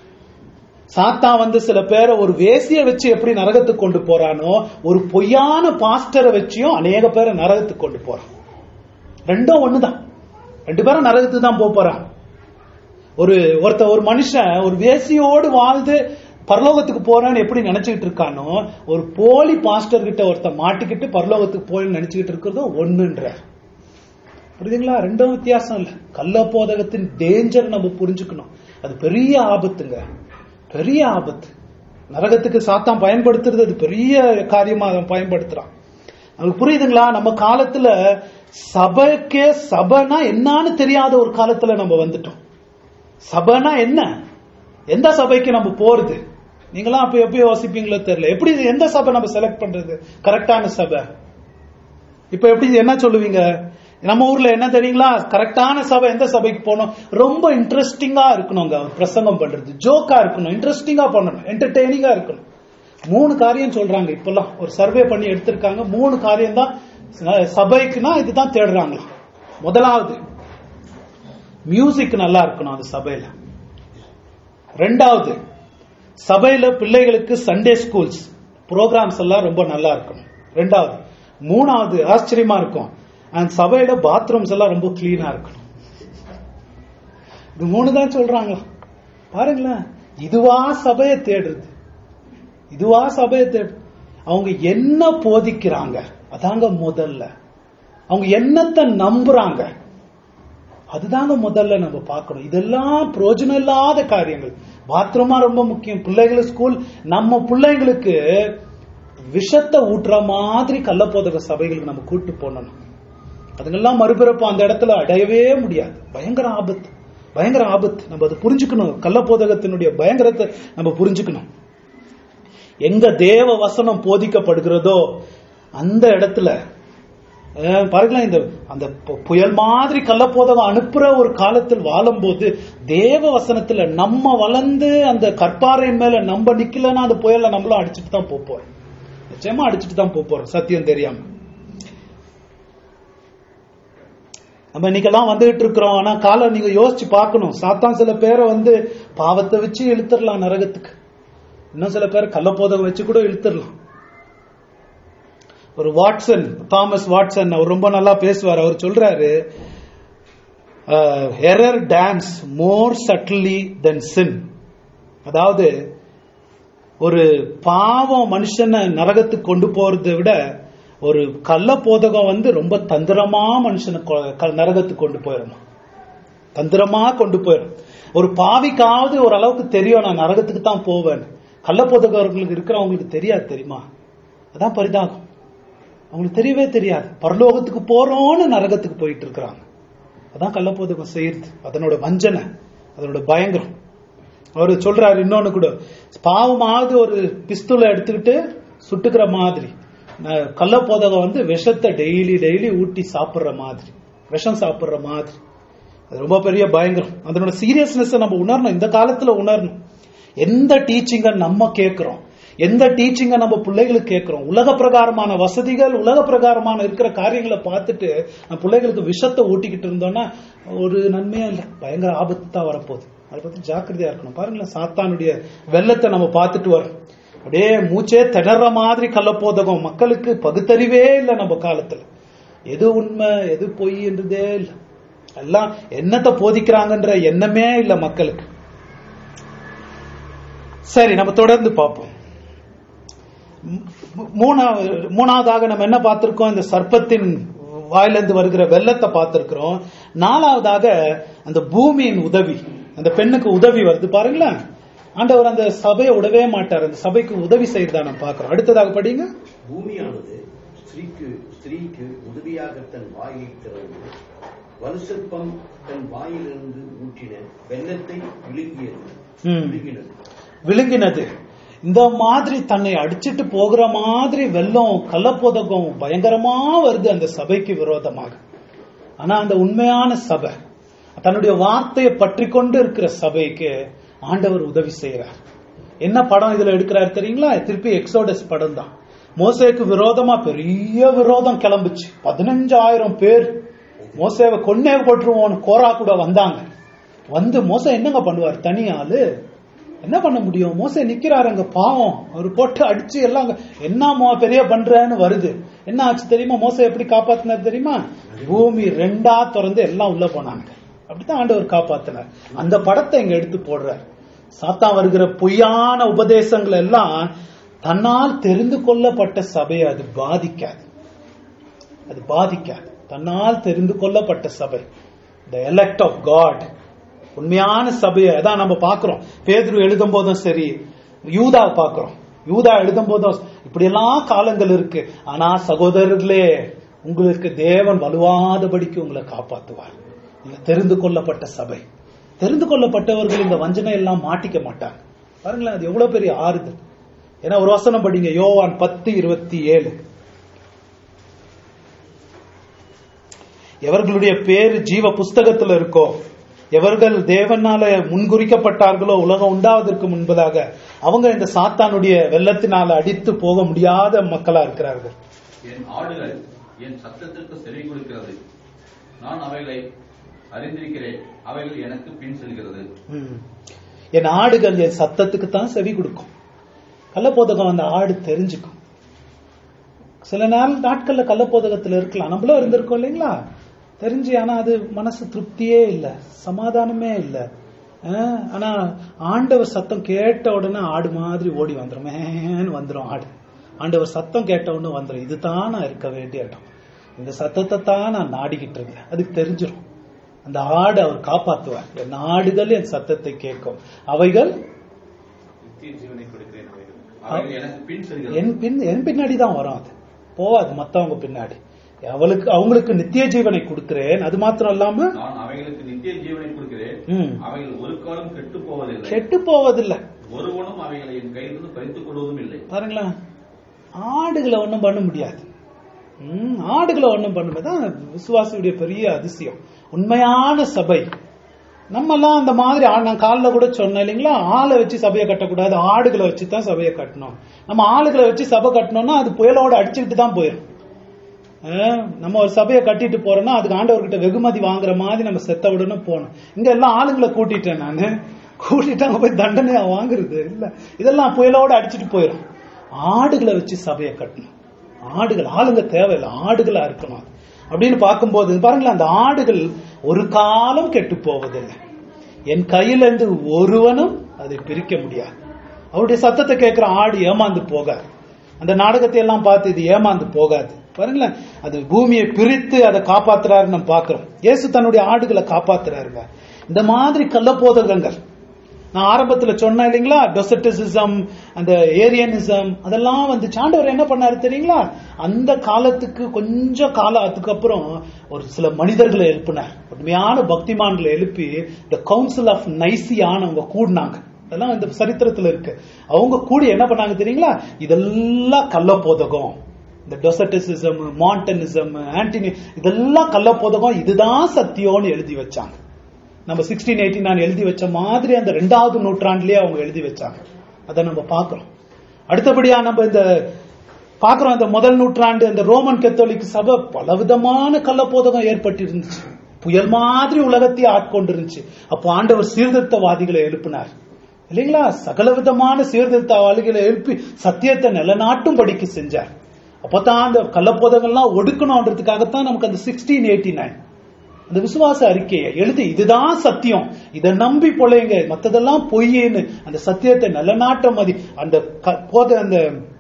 சாத்தா வந்து சில பேரை ஒரு வேசிய வச்சு எப்படி நரகத்துக்கு கொண்டு போறானோ ஒரு பொய்யான பாஸ்டரை வச்சியும் அநேக பேரை நரகத்துக்கு கொண்டு போறான் ரெண்டும் ஒண்ணுதான் ரெண்டு பேரும் நரகத்துக்கு தான் போக போறான் ஒரு ஒருத்த ஒரு மனுஷன் ஒரு வேசியோடு வாழ்ந்து பரலோகத்துக்கு போறான்னு எப்படி நினைச்சுக்கிட்டு இருக்கானோ ஒரு போலி பாஸ்டர் கிட்ட ஒருத்த மாட்டிக்கிட்டு பரலோகத்துக்கு போய் நினைச்சுக்கிட்டு இருக்கிறதும் ஒண்ணுன்ற புரியுதுங்களா ரெண்டும் வித்தியாசம் இல்ல கள்ள போதகத்தின் டேஞ்சர் நம்ம புரிஞ்சுக்கணும் அது பெரிய ஆபத்துங்க பெரிய ஆபத்து நரகத்துக்கு சாத்தான் பயன்படுத்துறது அது பெரிய காரியமா அவன் பயன்படுத்துறான் நமக்கு புரியுதுங்களா நம்ம காலத்துல சபைக்கே சபைனா என்னன்னு தெரியாத ஒரு காலத்துல நம்ம வந்துட்டோம் சபைனா என்ன எந்த சபைக்கு நம்ம போறது நீங்களாம் அப்ப எப்ப யோசிப்பீங்களோ தெரியல எப்படி எந்த சபை நம்ம செலக்ட் பண்றது கரெக்டான சபை இப்ப எப்படி என்ன சொல்லுவீங்க நம்ம ஊர்ல என்ன தெரியுங்களா கரெக்டான சபை எந்த சபைக்கு போகணும் ரொம்ப இன்ட்ரெஸ்டிங்கா இருக்கணுங்க அவர் பிரசங்கம் பண்றது ஜோக்கா இருக்கணும் இன்ட்ரெஸ்டிங்கா பண்ணணும் என்டர்டெய்னிங்கா இருக்கணும் மூணு காரியம் சொல்றாங்க இப்பெல்லாம் ஒரு சர்வே பண்ணி எடுத்திருக்காங்க மூணு காரியம் தான் சபைக்குனா இதுதான் தேடுறாங்களாம் முதலாவது மியூசிக் நல்லா இருக்கணும் அந்த சபையில ரெண்டாவது சபையில பிள்ளைகளுக்கு சண்டே ஸ்கூல்ஸ் ப்ரோக்ராம்ஸ் எல்லாம் ரொம்ப நல்லா இருக்கணும் ரெண்டாவது மூணாவது ஆச்சரியமா இருக்கும் அந்த சபையில பாத்ரூம்ஸ் எல்லாம் ரொம்ப கிளீனா இருக்கணும் இது மூணு தான் சொல்றாங்க பாருங்களேன் இதுவா சபையை தேடுறது இதுவா சபையை தேடு அவங்க என்ன போதிக்கிறாங்க அதாங்க முதல்ல அவங்க என்னத்தை நம்புறாங்க அதுதாங்க முதல்ல நம்ம பார்க்கணும் இதெல்லாம் பிரயோஜனம் இல்லாத காரியங்கள் பாத்ரூமா ரொம்ப முக்கியம் பிள்ளைகள் ஸ்கூல் நம்ம பிள்ளைங்களுக்கு விஷத்தை ஊட்டுற மாதிரி கள்ளப்போதக சபைகளுக்கு நம்ம கூட்டு போனோம் அதுங்கெல்லாம் மறுபிறப்பு அந்த இடத்துல அடையவே முடியாது பயங்கர ஆபத்து பயங்கர ஆபத்து நம்ம அதை புரிஞ்சுக்கணும் கள்ளப்போதகத்தினுடைய பயங்கரத்தை நம்ம புரிஞ்சுக்கணும் எங்க தேவ வசனம் போதிக்கப்படுகிறதோ அந்த இடத்துல அஹ், பாருங்களேன் இந்த அந்த பு- புயல் மாதிரி கள்ளப்போதகம் அனுப்புற ஒரு காலத்தில் வாழும்போது தேவ வசனத்துல நம்ம வளர்ந்து அந்த கற்பாறையின் மேல நம்ம நிக்கலன்னா அந்த புயலை நம்மளும் அடிச்சுட்டு தான் போப் போறோம் நிச்சயமா அடிச்சுட்டு தான் போப் போறோம் சத்தியம் தெரியாம நம்ம இன்னைக்கெல்லாம் வந்துகிட்டு இருக்கிறோம் ஆனா காலம் நீங்க யோசிச்சு பார்க்கணும் சாத்தான் சில பேரை வந்து பாவத்தை வச்சு இழுத்துடலாம் நரகத்துக்கு இன்னும் சில பேர் கள்ளப்போதகம் வச்சு கூட இழுத்துடலாம் ஒரு வாட்சன் தாமஸ் வாட்சன் அவர் ரொம்ப நல்லா பேசுவார் அவர் சொல்றாரு எரர் டான்ஸ் மோர் சட்டிலி தென் சின் அதாவது ஒரு பாவம் மனுஷனை நரகத்துக்கு கொண்டு போறதை விட ஒரு கள்ள போதகம் வந்து ரொம்ப தந்திரமா மனுஷனை கொ- க- நரகத்துக்கு கொண்டு போயிடணும் தந்திரமா கொண்டு போயிடும் ஒரு பாவிக்காவது ஒரு அளவுக்கு தெரியும் நான் நரகத்துக்கு தான் போவேன் கள்ள போதகர்களுக்கு இருக்கிறவங்களுக்கு தெரியாது தெரியுமா அதான் பரிதாபம் அவங்களுக்கு தெரியவே தெரியாது பரலோகத்துக்கு போறோம்னு நரகத்துக்கு போயிட்டு இருக்கிறாங்க அதான் கள்ளப்போதகம் செய்யறது அதனோட வஞ்சனை அதனோட பயங்கரம் அவரு சொல்றாரு இன்னொன்னு கூட பாவமாவது ஒரு பிஸ்துலை எடுத்துக்கிட்டு சுட்டுக்கிற மாதிரி ந- கள்ளப்போதகம் வந்து விஷத்தை டெய்லி டெய்லி ஊட்டி சாப்பிடுற மாதிரி விஷம் சாப்பிடுற மாதிரி அது ரொம்ப பெரிய பயங்கரம் அதனோட சீரியஸ்னஸ் நம்ம உணரணும் இந்த காலத்துல உணரணும் எந்த டீச்சிங்க நம்ம கேட்கிறோம் எந்த டீச்சிங்க நம்ம பிள்ளைகளுக்கு கேட்கிறோம் உலக பிரகாரமான வசதிகள் உலக பிரகாரமான இருக்கிற காரியங்களை பார்த்துட்டு நம்ம பிள்ளைகளுக்கு விஷத்தை ஊட்டிக்கிட்டு இருந்தோம்னா ஒரு நன்மையா இல்லை பயங்கர ஆபத்து தான் வரப்போகுது அதை பத்தி ஜாக்கிரதையா இருக்கணும் பாருங்களேன் சாத்தானுடைய வெள்ளத்தை நம்ம பார்த்துட்டு வரோம் அப்படியே மூச்சே திணற மாதிரி கள்ளப்போதகம் மக்களுக்கு பகுத்தறிவே இல்லை நம்ம காலத்துல எது உண்மை எது பொய்ன்றதே இல்லை எல்லாம் என்னத்தை போதிக்கிறாங்கன்ற எண்ணமே இல்லை மக்களுக்கு சரி நம்ம தொடர்ந்து பார்ப்போம் மூ- மூணாவது மூணாவதாக நம்ம என்ன பார்த்திருக்கோம் இந்த சர்ப்பத்தின் வாயிலிருந்து வருகிற வெள்ளத்தை பார்த்திருக்கிறோம் நாலாவதாக அந்த பூமியின் உதவி அந்த பெண்ணுக்கு உதவி வருது பாருங்களேன் ஆண்டவர் அந்த சபையை விடவே மாட்டார் அந்த சபைக்கு உதவி செய்யறதா நம்ம பார்க்கிறோம் அடுத்ததாக படிங்க பூமியானது ஸ்திரீக்கு ஸ்திரீக்கு உதவியாக தன் வாயை திறந்து வலுசற்பம் தன் வாயிலிருந்து ஊற்றின வெள்ளத்தை விழுங்கியது ம். விழுங்கினது விழுங்கினது இந்த மாதிரி தன்னை அடிச்சிட்டு போகிற மாதிரி வெள்ளம் கள்ளப்போதகம் பயங்கரமா வருது அந்த சபைக்கு விரோதமாக ஆனா அந்த உண்மையான சபை தன்னுடைய வார்த்தையை பற்றி கொண்டு இருக்கிற சபைக்கு ஆண்டவர் உதவி செய்யறார் என்ன படம் இதுல எடுக்கிறார் தெரியுங்களா திருப்பி எக்ஸோடஸ் படம் தான் மோசேக்கு விரோதமா பெரிய விரோதம் கிளம்புச்சு பதினஞ்சாயிரம் பேர் மோசேவை கொன்னே போட்டுருவோம் கோரா கூட வந்தாங்க வந்து மோசே என்னங்க பண்ணுவார் தனி ஆளு என்ன பண்ண முடியும் மோசே நிக்கிறாரு அங்க பாவம் அவர் போட்டு அடிச்சு எல்லாம் அங்க, என்ன மோ பெரிய பண்றேன்னு வருது என்ன ஆச்சு தெரியுமா மோசை எப்படி காப்பாத்தினார் தெரியுமா பூமி ரெண்டா திறந்து எல்லாம் உள்ள போனாங்க அப்படித்தான் ஆண்டவர் காப்பாத்தினார் அந்த படத்தை இங்க எடுத்து போடுறார் சாத்தான் வருகிற பொய்யான உபதேசங்கள் எல்லாம் தன்னால் தெரிந்து கொள்ளப்பட்ட சபையை அது பாதிக்காது அது பாதிக்காது தன்னால் தெரிந்து கொள்ளப்பட்ட சபை த elect ஆஃப் காட் உண்மையான சபையை அதான் நம்ம பார்க்கிறோம் பேதுரு எழுதும் போதும் சரி யூதா பார்க்கிறோம் யூதா எழுதும் போதும் இப்படி எல்லாம் காலங்கள் இருக்கு ஆனா சகோதரர்களே உங்களுக்கு தேவன் வலுவாதபடிக்கு உங்களை காப்பாத்துவார் நீங்க தெரிந்து கொள்ளப்பட்ட சபை தெரிந்து கொள்ளப்பட்டவர்கள் இந்த வஞ்சனை எல்லாம் மாட்டிக்க மாட்டாங்க பாருங்களேன் அது எவ்வளவு பெரிய ஆறுதல் ஏன்னா ஒரு வசனம் படிங்க யோவான் பத்து இருபத்தி ஏழு எவர்களுடைய பேர் ஜீவ புஸ்தகத்துல இருக்கோ எவர்கள் தேவனால முன்குறிக்கப்பட்டார்களோ உலகம் உண்டாவதற்கு முன்பதாக அவங்க இந்த சாத்தானுடைய வெள்ளத்தினால அடித்து போக முடியாத மக்களா இருக்கிறார்கள் என் ஆடுகள் என் சத்தத்திற்கு செவி கொடுக்கிறது நான் அவைகளை அறிந்திருக்கிறேன் அவைகள் எனக்கு பின் செல்கிறது ம். என் ஆடுகள் என் சத்தத்துக்கு தான் செவி கொடுக்கும் கள்ளப்போதகம் அந்த ஆடு தெரிஞ்சுக்கும் சில நாள் நாட்கள்ல கள்ளப்போதகத்துல இருக்கலாம் நம்மளும் இருந்திருக்கோம் இல்லைங்களா தெரிஞ்சு ஆனா அது மனசு திருப்தியே இல்ல சமாதானமே இல்ல அஹ், ஆனா ஆண்டவர் சத்தம் கேட்ட உடனே ஆடு மாதிரி ஓடி வந்துரும் மேன்னு வந்துரும் ஆடு ஆண்டவர் சத்தம் கேட்ட உடனே வந்துரும் இதுதான் நான் இருக்க வேண்டிய இடம் இந்த சத்தத்தை தான் நான் நாடிக்கிட்டு இருக்கேன் அதுக்கு தெரிஞ்சிரும் அந்த ஆடு அவர் காப்பாத்துவார் என் ஆடுகள் என் சத்தத்தை கேட்கும் அவைகள் நித்திய ஜீவனை கொடுக்கிறேன் அவைகள். அவைகள் எனக்கு பின் செல்கிறது என் பின் என் பின்னாடி தான் வரும் அது போவாது மத்தவங்க பின்னாடி அவளுக்கு அவங்களுக்கு நித்திய ஜீவனை கொடுக்கிறேன் அது மாத்திரம் இல்லாம நான் அவைகளுக்கு நித்திய ஜீவனை கொடுக்கிறேன் ம், அவைகள் ஒரு காலம் கெட்டு போவதில்லை கெட்டு போவதில்லை ஒருவனும் அவைகளை என் கையிலிருந்து பறித்துக் கொள்வதும் இல்லை பாருங்களேன் ஆடுகளை ஒண்ணும் பண்ண முடியாது ம், ஆடுகளை ஒண்ணும் பண்ண முடியாது அதான் விசுவாசியுடைய பெரிய அதிசயம் உண்மையான சபை நம்ம எல்லாம் அந்த மாதிரி ஆ- நான் காலில் கூட சொன்னேன் இல்லைங்களா ஆளை வச்சு சபையை கட்டக்கூடாது ஆடுகளை வச்சு தான் சபையை கட்டணும் நம்ம ஆளுகளை வச்சு சபை கட்டணும்னா அது புயலோட அடிச்சுக்கிட்டு தான் போயிடும் அஹ், நம்ம ஒரு சபையை கட்டிட்டு போறோம்னா அதுக்கு ஆண்டவர்கிட்ட வெகுமதி வாங்குற மாதிரி நம்ம செத்த உடனே போகணும் இங்க எல்லாம் ஆளுங்களை கூட்டிட்டேன் நானு கூட்டிட்டு அங்க போய் தண்டனையா வாங்குறது இல்ல இதெல்லாம் புயலோட அடிச்சிட்டு போயிடும் ஆடுகளை வச்சு சபையை கட்டணும் ஆடுகள் ஆளுங்க தேவையில்லை ஆடுகளா இருக்கணும் அப்படின்னு பார்க்கும்போது பாருங்களேன் அந்த ஆடுகள் ஒரு காலம் கெட்டு போவதில்லை என் கையிலிருந்து ஒருவனும் அதை பிரிக்க முடியாது அவருடைய சத்தத்தை கேட்கிற ஆடு ஏமாந்து போகாது அந்த நாடகத்தை எல்லாம் பார்த்து இது ஏமாந்து போகாது பாருங்களேன் அது பூமியை பிரித்து அதை காப்பாத்துறாருன்னு நம்ம பார்க்கிறோம் இயேசு தன்னுடைய ஆடுகளை காப்பாத்துறாருங்க இந்த மாதிரி கள்ளப்போதகங்கள் நான் ஆரம்பத்துல சொன்னேன் இல்லைங்களா டொசட்டிசிசம் அந்த ஏரியனிசம் அதெல்லாம் வந்து சாண்டவர் என்ன பண்ணாரு தெரியுங்களா அந்த காலத்துக்கு கொஞ்சம் காலத்துக்கு அப்புறம் ஒரு சில மனிதர்களை எழுப்பினார் உண்மையான பக்திமான்களை எழுப்பி த கவுன்சில் ஆஃப் நைசியான்னு அவங்க கூடினாங்க அதெல்லாம் இந்த சரித்திரத்துல இருக்கு அவங்க கூடி என்ன பண்ணாங்க தெரியுங்களா இதெல்லாம் கள்ளப்போதகம் இந்த டொசட்டிசிசம் மாண்டனிசம் ஆன்டினி இதெல்லாம் கள்ளப்போதகம் இதுதான் சத்தியம்னு எழுதி வச்சாங்க நம்ம சிக்ஸ்டீன் எயிட்டி நான் எழுதி வச்ச மாதிரி அந்த ரெண்டாவது நூற்றாண்டுலயே அவங்க எழுதி வச்சாங்க அதை நம்ம பார்க்கிறோம் அடுத்தபடியா நம்ம இந்த பார்க்கிறோம் இந்த முதல் நூற்றாண்டு இந்த ரோமன் கத்தோலிக் சபை பலவிதமான கள்ளப்போதகம் ஏற்பட்டு இருந்துச்சு புயல் மாதிரி உலகத்தையே ஆட்கொண்டு இருந்துச்சு அப்போ ஆண்டவர் சீர்திருத்தவாதிகளை எழுப்பினார் இல்லைங்களா சகல விதமான சீர்திருத்தவாதிகளை எழுப்பி சத்தியத்தை நிலநாட்டும் படிக்க செஞ்சார் அப்பதான் அந்த கள்ளப்போதங்கள்லாம் ஒடுக்கணும்ன்றதுக்காகத்தான் நமக்கு அந்த சிக்ஸ்டீன் எயிட்டி நைன் அந்த விசுவாச அறிக்கையை எழுதி இதுதான் சத்தியம் இதை நம்பி பொழைங்க மத்ததெல்லாம் பொய்யேன்னு அந்த சத்தியத்தை நிலநாட்ட மதி அந்த க- போத அந்த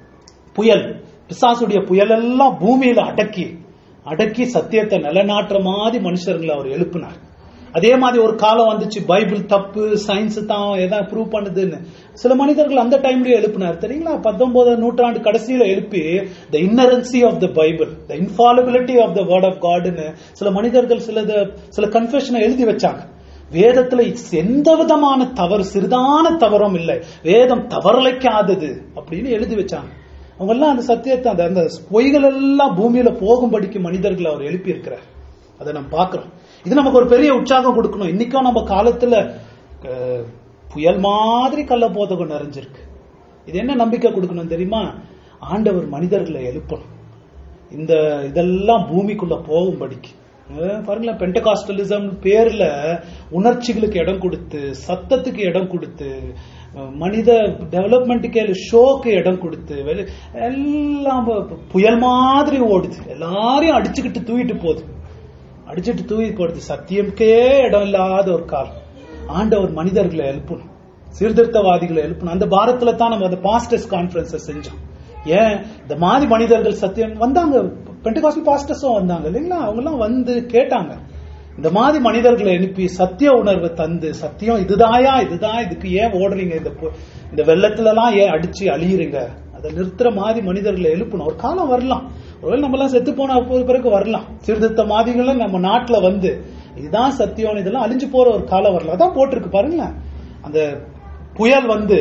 புயல் பிசாசுடைய புயல் எல்லாம் பூமியில அடக்கி அடக்கி சத்தியத்தை நிலநாட்டுற மாதிரி மனுஷர்களை அவர் எழுப்பினார் அதே மாதிரி ஒரு காலம் வந்துச்சு பைபிள் தப்பு சயின்ஸ் தான் எதாவது ப்ரூவ் பண்ணுதுன்னு சில மனிதர்கள் அந்த டைம்லயே எழுப்பினார் தெரியுங்களா பத்தொன்பதாம் நூற்றாண்டு கடைசியில எழுப்பி the inerrancy of the Bible the infallibility of the word of காட்னு சில மனிதர்கள் சிலத சில கன்ஃபெஷனை எழுதி வச்சாங்க வேதத்துல எந்த விதமான தவறு சிறிதான தவறும் இல்லை வேதம் தவறலைக்காதது அப்படின்னு எழுதி வச்சாங்க அவங்க எல்லாம் அந்த சத்தியத்தை அந்த அந்த பொய்கள் எல்லாம் பூமியில போகும்படிக்கு மனிதர்களை அவர் எழுப்பி இருக்கிறார் அதை நம்ம பார்க்கிறோம் இது நமக்கு ஒரு பெரிய உற்சாகம் கொடுக்கணும் இன்னைக்கும் நம்ம காலத்துல அஹ், புயல் மாதிரி கள்ள போதகம் நிறைஞ்சிருக்கு இது என்ன நம்பிக்கை கொடுக்கணும் தெரியுமா ஆண்டவர் மனிதர்களை எழுப்பணும் இந்த இதெல்லாம் பூமிக்குள்ள போகும்படிக்கு அஹ் பாருங்களேன் பெண்டகாஸ்டலிசம் பேர்ல உணர்ச்சிகளுக்கு இடம் கொடுத்து சத்தத்துக்கு இடம் கொடுத்து அஹ் மனித டெவலப்மெண்ட்டுக்கு ஷோக்கு இடம் கொடுத்து வெளி- எல்லாம் பு- புயல் மாதிரி ஓடுது எல்லாரையும் அடிச்சுக்கிட்டு தூக்கிட்டு போகுது அடிச்சிட்டு தூக்கி போடுது சத்தியம்க்கே இடம் இல்லாத ஒரு காலம் ஆண்டவர் மனிதர்களை எழுப்பணும் சீர்திருத்தவாதிகளை எழுப்பணும் அந்த பாரத்துல தான் நம்ம அந்த பாஸ்டர்ஸ் கான்ஃபரன்ஸை செஞ்சோம் ஏன் இந்த மாதிரி மனிதர்கள் சத்தியம் வந்தாங்க பெண்டகாஸ்டல் பாஸ்டர்ஸும் வந்தாங்க இல்லைங்களா அவங்க எல்லாம் வந்து கேட்டாங்க இந்த மாதிரி மனிதர்களை எழுப்பி சத்திய உணர்வை தந்து சத்தியம் இதுதாயா இதுதான் இதுக்கு ஏன் ஓடுறீங்க இந்த பு- இந்த வெள்ளத்துல எல்லாம் ஏன் அடிச்சு அழியுறீங்க அதை நிறுத்துற மாதிரி மனிதர்களை எழுப்பணும் ஒரு காலம் வரலாம் ஒருவேளை நம்ம எல்லாம் செத்து போன அப்போ பிறகு வரலாம் சீர்திருத்த மாதிரிகள் நம்ம நாட்டுல வந்து இதுதான் சத்தியம் இதெல்லாம் அழிஞ்சு போற ஒரு காலம் வரலாம் அதான் போட்டிருக்கு பாருங்களேன் அந்த புயல் வந்து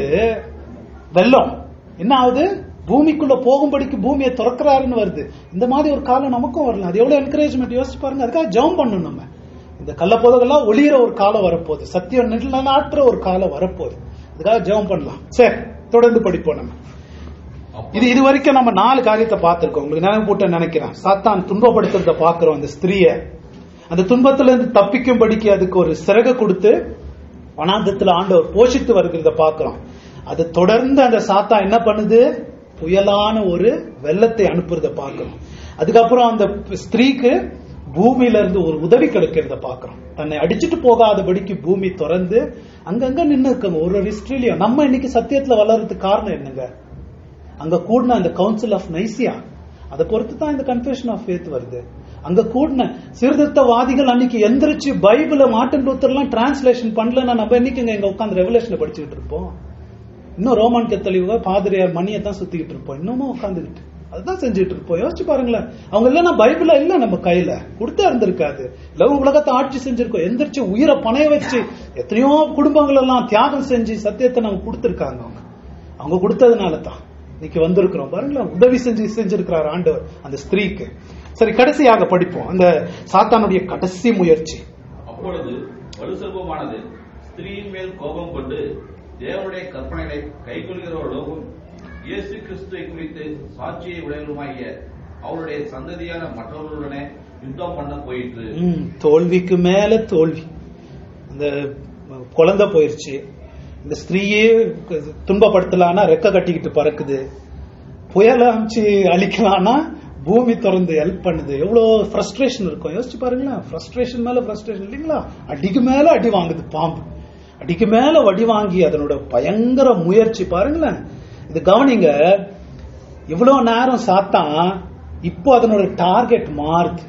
வெள்ளம் என்ன ஆகுது பூமிக்குள்ள போகும்படிக்கு பூமியை திறக்கிறாருன்னு வருது இந்த மாதிரி ஒரு காலம் நமக்கும் வரலாம் அது எவ்வளவு என்கரேஜ்மெண்ட் யோசிச்சு பாருங்க அதுக்காக ஜெபம் பண்ணணும் நம்ம இந்த கள்ளப்போதெல்லாம் ஒளியிற ஒரு காலம் வரப்போகுது சத்தியம் நிலநாட்டுற ஒரு காலம் வரப்போகுது அதுக்காக ஜெபம் பண்ணலாம் சரி தொடர்ந்து படிப்போம் நம்ம இது இது வரைக்கும் நம்ம நாலு காரியத்தை பார்த்திருக்கோம் உங்களுக்கு நினைவு போட்டு நினைக்கிறேன் சாத்தான் துன்பப்படுத்துறத பாக்குறோம் அந்த ஸ்திரிய அந்த துன்பத்துல இருந்து தப்பிக்கும்படிக்கு அதுக்கு ஒரு சிறகு கொடுத்து வனாந்தத்துல ஆண்டவர் போஷித்து வருகிறத பாக்குறோம் அது தொடர்ந்து அந்த சாத்தா என்ன பண்ணுது புயலான ஒரு வெள்ளத்தை அனுப்புறத பாக்குறோம் அதுக்கப்புறம் அந்த ஸ்திரீக்கு பூமியில இருந்து ஒரு உதவி கிடைக்கிறத பாக்குறோம் தன்னை அடிச்சிட்டு போகாதபடிக்கு பூமி திறந்து அங்கங்க நின்னு இருக்காங்க ஒரு ஒரு ஹிஸ்டரியிலையும் நம்ம இன்னைக்கு சத்தியத்துல வளர்றதுக்கு காரணம் என்னங்க அங்க கூடின அந்த கவுன்சில் ஆஃப் நைசியா அதை பொறுத்து தான் இந்த கன்ஃபெஷன் ஆஃப் ஃபேத் வருது அங்க கூடின சீர்திருத்தவாதிகள் அன்னைக்கு எந்திரிச்சு பைபிள மார்ட்டின் லூத்தர் எல்லாம் டிரான்ஸ்லேஷன் பண்ணலன்னா நம்ம என்னைக்கு இங்க உட்காந்து ரெவலேஷன் படிச்சுக்கிட்டு இருப்போம் இன்னும் ரோமன் கத்தலிவ பாதிரியார் மணியை தான் சுத்திக்கிட்டு இருப்போம் இன்னமும் உட்காந்துக்கிட்டு அதுதான் செஞ்சுட்டு இருப்போம் யோசிச்சு பாருங்களேன் அவங்க இல்லைன்னா பைபிள இல்ல நம்ம கையில கொடுத்தா இருந்திருக்காது இல்ல உலகத்தை ஆட்சி செஞ்சிருக்கோம் எந்திரிச்சு உயிரை பணைய வச்சு எத்தனையோ குடும்பங்கள் எல்லாம் தியாகம் செஞ்சு சத்தியத்தை நம்ம கொடுத்திருக்காங்க அவங்க அவங்க கொடுத்ததுனால தான் இன்னைக்கு வந்திருக்கிறோம் பாருங்களேன் உதவி செஞ்சு செஞ்சிருக்கிறார் ஆண்டவர் அந்த ஸ்திரீக்கு சரி கடைசியாக படிப்போம் அந்த சாத்தானுடைய கடைசி முயற்சி அப்பொழுது வலுசர்ப்பமானது ஸ்திரீயின் மேல் கோபம் கொண்டு தேவனுடைய கற்பனைகளை கைக்கொள்கிறவர்களும் இயேசு கிறிஸ்துவை குறித்து சாட்சியை உடையவருமாகிய அவருடைய சந்ததியான மற்றவர்களுடனே யுத்தம் பண்ண போயிற்று ம், தோல்விக்கு மேல தோல்வி அந்த குழந்தை போயிருச்சு இந்த ஸ்திரீயே துன்பப்படுத்தலான்னா ரெக்க கட்டிக்கிட்டு பறக்குது புயல அமைச்சு அழிக்கலாம்னா பூமி திறந்து ஹெல்ப் பண்ணுது எவ்வளவு ஃப்ரஸ்ட்ரேஷன் இருக்கும் யோசிச்சு பாருங்களேன் ஃப்ரஸ்ட்ரேஷன் மேல ஃப்ரஸ்ட்ரேஷன் இல்லைங்களா அடிக்கு மேல அடி வாங்குது பாம்பு அடிக்கு மேல வடி வாங்கி அதனோட பயங்கர முயற்சி பாருங்களேன் இது கவனிங்க இவ்வளவு நேரம் சாத்தான் இப்போ அதனோட டார்கெட் மாறுது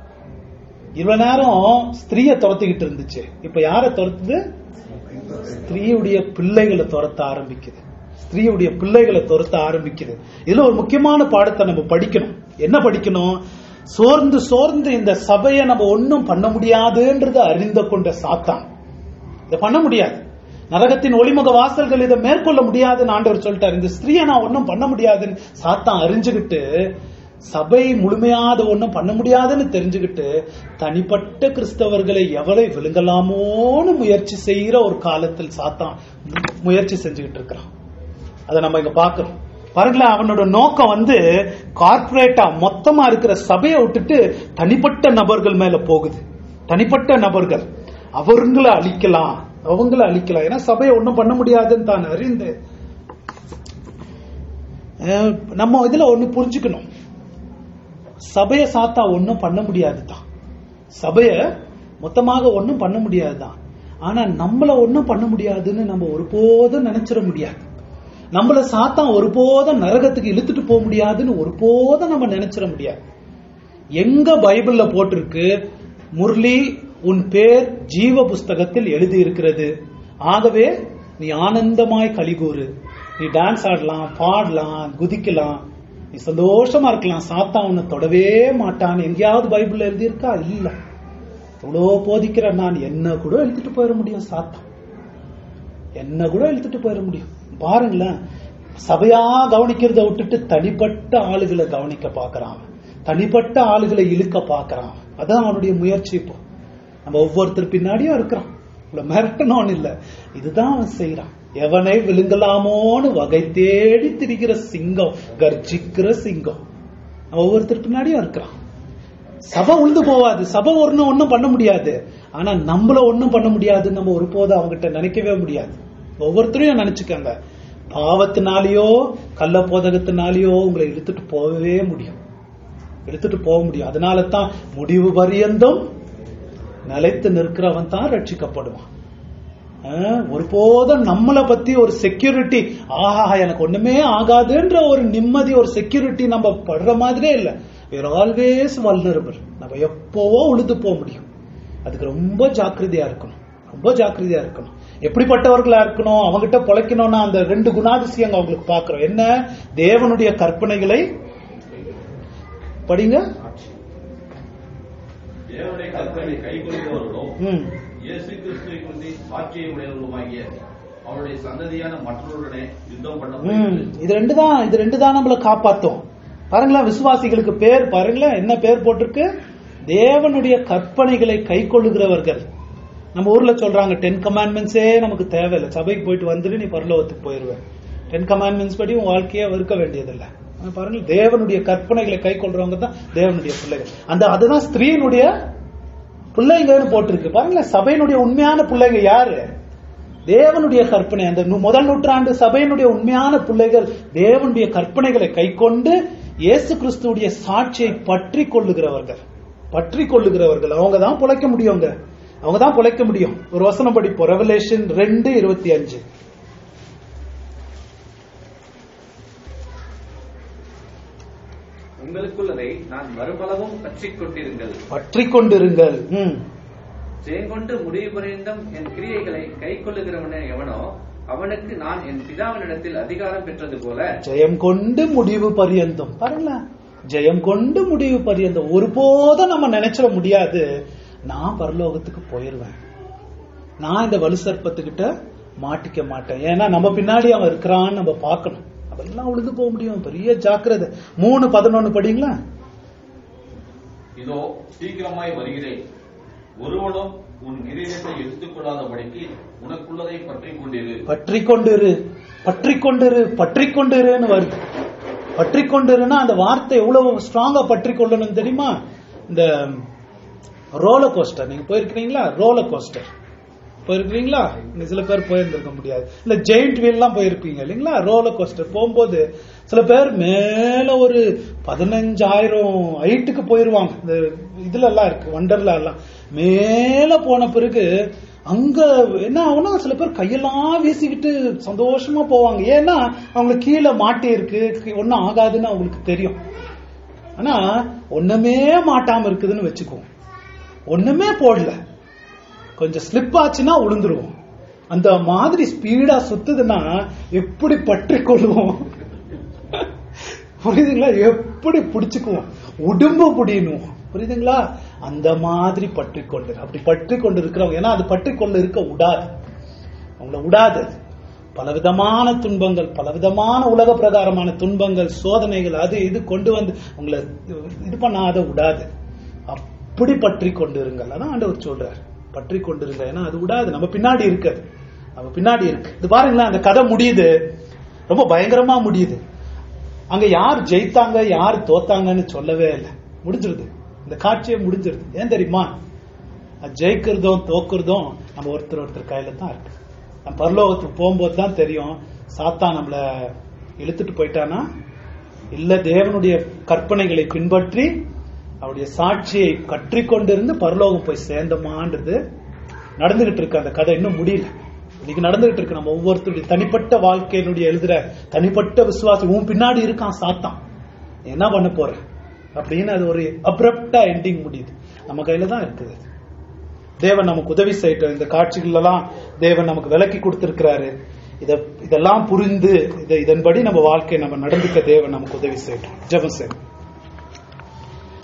இவ்வளவு நேரம் ஸ்திரீய துரத்திக்கிட்டு இருந்துச்சு இப்ப யார துரத்துது ஸ்திரீயுடைய பிள்ளைகளை துரத்த ஆரம்பிக்குது ஸ்திரீயுடைய பிள்ளைகளை துரத்த ஆரம்பிக்குது இதுல ஒரு முக்கியமான பாடத்தை நம்ம படிக்கணும் என்ன படிக்கணும் சோர்ந்து சோர்ந்து இந்த சபையை நம்ம ஒன்னும் பண்ண முடியாதுன்றதை அறிந்து கொண்ட சாத்தான் இதை பண்ண முடியாது நரகத்தின் ஒளிமுக வாசல்கள் இதை மேற்கொள்ள முடியாதுன்னு ஆண்டவர் சொல்லிட்டார் இந்த ஸ்திரீயை நான் ஒன்றும் பண்ண முடியாதுன்னு சாத்தான் அறிஞ்சுக்கிட்டு சபை முழுமையாத ஒண்ணும் பண்ண முடியாதுன்னு தெரிஞ்சுக்கிட்டு தனிப்பட்ட கிறிஸ்தவர்களை எவரை விழுங்கலாமோன்னு முயற்சி செய்யற ஒரு காலத்தில் சாத்தான் மு- முயற்சி செஞ்சுக்கிட்டு இருக்கிறான் அதை நம்ம இங்க பாக்குறோம் பாருங்களேன் அவனோட நோக்கம் வந்து கார்ப்பரேட்டா மொத்தமா இருக்கிற சபையை விட்டுட்டு தனிப்பட்ட நபர்கள் மேல போகுது தனிப்பட்ட நபர்கள் அவங்களை அழிக்கலாம் அவங்கள அழிக்கலாம் ஏன்னா சபையை ஒண்ணும் பண்ண முடியாதுன்னு தான் அறிந்து அஹ், நம்ம இதுல ஒண்ணு புரிஞ்சுக்கணும் சபையை சாத்தா ஒண்ணும் பண்ண முடியாதுதான் சபைய மொத்தமாக ஒண்ணும் பண்ண முடியாதுதான் ஆனா நம்மள ஒண்ணும் பண்ண முடியாதுன்னு நம்ம ஒருபோதும் நினைச்சிட முடியாது நம்மள சாத்தான் ஒருபோதும் நரகத்துக்கு இழுத்துட்டு போக முடியாதுன்னு ஒருபோதும் நம்ம நினைச்சிட முடியாது எங்க பைபிள்ல போட்டிருக்கு முரளி உன் பேர் ஜீவ புஸ்தகத்தில் எழுதி இருக்கிறது ஆகவே நீ ஆனந்தமாய் கலிகூறு நீ டான்ஸ் ஆடலாம் பாடலாம் குதிக்கலாம் நீ சந்தோஷமா இருக்கலாம் சாத்தா உன்னை தொடவே மாட்டான் எங்கேயாவது பைபிள்ல எழுதி இருக்கா இல்ல இவ்வளோ போதிக்கிற நான் என்ன கூட எழுதிட்டு போயிட முடியும் சாத்தான் என்ன கூட இழுத்துட்டு போயிட முடியும் பாருங்களேன் சபையா கவனிக்கிறத விட்டுட்டு தனிப்பட்ட ஆளுகளை கவனிக்க பார்க்கறான் அவன். தனிப்பட்ட ஆளுகளை இழுக்க பார்க்கறான் அவன். அதான் அவனுடைய முயற்சி இப்போ நம்ம ஒவ்வொருத்தர் பின்னாடியும் இருக்கிறான் இவ்வளவு மிரட்டணும்னு இல்ல இதுதான் அவன் செய்யறான் எவனை விழுங்கலாமோன்னு வகை தேடி திரிகிற சிங்கம் கர்ஜிக்கிற சிங்கம் அவன் ஒவ்வொருத்தர் பின்னாடியும் இருக்கிறான் சபை உழுந்து போவாது சபை ஒன்னும் ஒன்னும் பண்ண முடியாது ஆனா நம்மள ஒன்னும் பண்ண முடியாதுன்னு நம்ம ஒருபோதும் அவங்ககிட்ட நினைக்கவே முடியாது ஒவ்வொருத்தரையும் நினைச்சுக்கோங்க பாவத்தினாலேயோ கள்ள போதகத்தினாலேயோ உங்களை இழுத்துட்டு போகவே முடியும் இழுத்துட்டு போக முடியும் அதனால தான் முடிவு பரியந்தம் நிலைத்து நிற்கிறவன் தான் ரட்சிக்கப்படுவான் ஆஹ், ஒருபோதும் நம்மளை பத்தி ஒரு செக்யூரிட்டி ஆஹா எனக்கு ஒண்ணுமே ஆகாதுன்ற ஒரு நிம்மதி ஒரு செக்யூரிட்டி நம்ம படுற மாதிரியே இல்ல வேர் ஆல்வேஸ் வல்னரபிள் நம்ம எப்போவோ உழுது போக முடியும் அதுக்கு ரொம்ப ஜாக்கிரதையா இருக்கணும் ரொம்ப ஜாக்கிரதையா இருக்கணும் எப்படிப்பட்டவர்களா இருக்கணும் அவங்ககிட்ட பொழைக்கணும்னா அந்த ரெண்டு குணாதிசயங்க அவங்களுக்கு பாக்குறோம் என்ன தேவனுடைய கற்பனைகளை படிங்க தேவனுடைய கற்பனை கை கொள்கிறவர்களும் ம் இயேசு கிறிஸ்துவை கொண்டு சாட்சியை உடையவர்களுமாகிய அவருடைய சந்ததியான மற்றவர்களுடனே யுத்தம் பண்ண ம், இது ரெண்டு தான் இது ரெண்டு தான் நம்மள காப்பாத்தும் பாருங்களேன் விசுவாசிகளுக்கு பேர் பாருங்களேன் என்ன பேர் போட்டிருக்கு தேவனுடைய கற்பனைகளை கை கொள்ளுகிறவர்கள் நம்ம ஊர்ல சொல்றாங்க டென் கமாண்ட்மெண்ட்ஸே நமக்கு தேவையில்லை சபைக்கு போயிட்டு வந்துட்டு நீ பரலோகத்துக்கு போயிருவேன் டென் கமாண்ட்மெண்ட்ஸ் படி உன் வாழ்க்கையே வெறுக்க வேண்டியதில்லை ஆனா பாருங்க தேவனுடைய கற்பனைகளை கை கொள்றவங்க தான் தேவனுடைய பிள்ளைகள் அந்த அதுதான் ஸ்திரீனுடைய பிள்ளைங்கன்னு போட்டிருக்கு பாருங்களேன் சபையினுடைய உண்மையான பிள்ளைங்க யாரு தேவனுடைய கற்பனை அந்த நு- முதல் நூற்றாண்டு சபையினுடைய உண்மையான பிள்ளைகள் தேவனுடைய கற்பனைகளை கைக்கொண்டு இயேசு கிறிஸ்துவுடைய சாட்சியை பற்றி கொள்ளுகிறவர்கள் பற்றி கொள்ளுகிறவர்கள் அவங்க தான் பிழைக்க முடியுங்க அவங்க தான் பிழைக்க முடியும் ஒரு வசனம் படிப்போம் ரெவலேஷன் ரெண்டு இருபத்தி அஞ்சு உங்களுக்குள்ளதை நான் மறுபலவும் பற்றிக் கொண்டிருங்கள் பற்றி கொண்டிருங்கள் ம் ஜெயங்கொண்டு முடிவு பரியந்தம் என் கிரியைகளை கை கொள்ளுகிறவனே எவனோ அவனுக்கு நான் என் பிதாவினிடத்தில் அதிகாரம் பெற்றது போல ஜெயம் கொண்டு முடிவு பரியந்தம் பாருங்களேன் ஜெயம் கொண்டு முடிவு பரியந்தம் ஒருபோதும் நம்ம நினைச்சிட முடியாது நான் பரலோகத்துக்கு போயிருவேன் நான் இந்த வலு சர்ப்பத்துக்கிட்ட மாட்டிக்க மாட்டேன் ஏன்னா நம்ம பின்னாடி அவன் இருக்கிறான்னு நம்ம பார்க்கணும் அதெல்லாம் உழுது போக முடியும் பெரிய ஜாக்கிரதை மூணு பதினொன்னு படிங்களா இதோ சீக்கிரமாய் வருகிறேன் ஒருவனும் உன் கிரீடத்தை எடுத்துக் கொள்ளாதபடிக்கு உனக்குள்ளதை பற்றிக் கொண்டிரு பற்றி கொண்டிரு பற்றி கொண்டிரு பற்றி கொண்டிருன்னு வருது பற்றி கொண்டிருன்னா அந்த வார்த்தை எவ்வளவு ஸ்ட்ராங்கா பற்றி கொள்ளணும் தெரியுமா இந்த ரோலர் கோஸ்டர் நீங்க போயிருக்கிறீங்களா ரோலர் கோஸ்டர் போயிருக்கிறீங்களா இங்க சில பேர் போயிருந்திருக்க முடியாது இல்ல ஜெயிண்ட் வீல்லாம் போயிருப்பீங்க இல்லைங்களா ரோலர் கோஸ்டர் போகும்போது சில பேர் மேல ஒரு பதினஞ்சாயிரம் ஹைட்டுக்கு போயிருவாங்க இந்த இதுல எல்லாம் இருக்கு வண்டர்ல எல்லாம் மேல போன பிறகு அங்க என்ன ஆகும்னா சில பேர் கையெல்லாம் வீசிக்கிட்டு சந்தோஷமா போவாங்க ஏன்னா அவங்களுக்கு கீழே மாட்டி இருக்கு ஒன்னும் ஆகாதுன்னு அவங்களுக்கு தெரியும் ஆனா ஒண்ணுமே மாட்டாம இருக்குதுன்னு வச்சுக்குவோம் ஒண்ணுமே போடல கொஞ்சம் ஸ்லிப் ஆச்சுன்னா உளுந்துருவோம் அந்த மாதிரி ஸ்பீடா சுத்துதுன்னா எப்படி பற்றி கொள்ளுவோம் புரியுதுங்களா எப்படி பிடிச்சுக்குவோம் உடும்பு புடியணும் புரியுதுங்களா அந்த மாதிரி பற்றி கொண்டு அப்படி பற்றி கொண்டு இருக்கிறவங்க ஏன்னா அது பற்றி கொண்டு இருக்க விடாது அவங்கள விடாது அது. பலவிதமான துன்பங்கள் பலவிதமான உலக பிரகாரமான துன்பங்கள் சோதனைகள் அது இது கொண்டு வந்து உங்களை இது பண்ணாத விடாது அப்படி பற்றி கொண்டிருங்கள் அதான் ஆண்டவர் சொல்றார் பற்றி கொண்டிருங்க ஏன்னா அது விடாது நம்ம பின்னாடி இருக்குது நம்ம பின்னாடி இருக்கு இது பாருங்களேன் அந்த கதை முடியுது ரொம்ப பயங்கரமா முடியுது அங்க யார் ஜெயித்தாங்க யார் தோத்தாங்கன்னு சொல்லவே இல்லை முடிஞ்சிருது இந்த காட்சியே முடிஞ்சிருது ஏன் தெரியுமா அது ஜெயிக்கிறதும் தோக்குறதும் நம்ம ஒருத்தர் ஒருத்தர் கையில தான் இருக்கு நம்ம பரலோகத்துக்கு போகும்போது தான் தெரியும் சாத்தா நம்மள இழுத்துட்டு போயிட்டானா இல்ல தேவனுடைய கற்பனைகளை பின்பற்றி அவருடைய சாட்சியை கற்றி கொண்டிருந்து பரலோகம் போய் சேர்ந்தோமான்றது நடந்துகிட்டு இருக்கு அந்த கதை இன்னும் முடியல இன்னைக்கு நடந்துகிட்டு இருக்கு நம்ம ஒவ்வொருத்தருடைய தனிப்பட்ட வாழ்க்கையினுடைய எழுதுற தனிப்பட்ட விசுவாசம் உன் பின்னாடி இருக்கான் சாத்தான் நீ என்ன பண்ண போற அப்படின்னு அது ஒரு அப்ரப்டா எண்டிங் முடியுது நம்ம கையில தான் இருக்குது அது. தேவன் நமக்கு உதவி செய்யட்டும் இந்த காட்சிகள் எல்லாம் தேவன் நமக்கு விலக்கி கொடுத்திருக்கிறாரு இத இதெல்லாம் புரிந்து இதை இதன்படி நம்ம வாழ்க்கையை நம்ம நடந்துக்க தேவன் நமக்கு உதவி செய்யட்டும் ஜெபம் செய்யணும்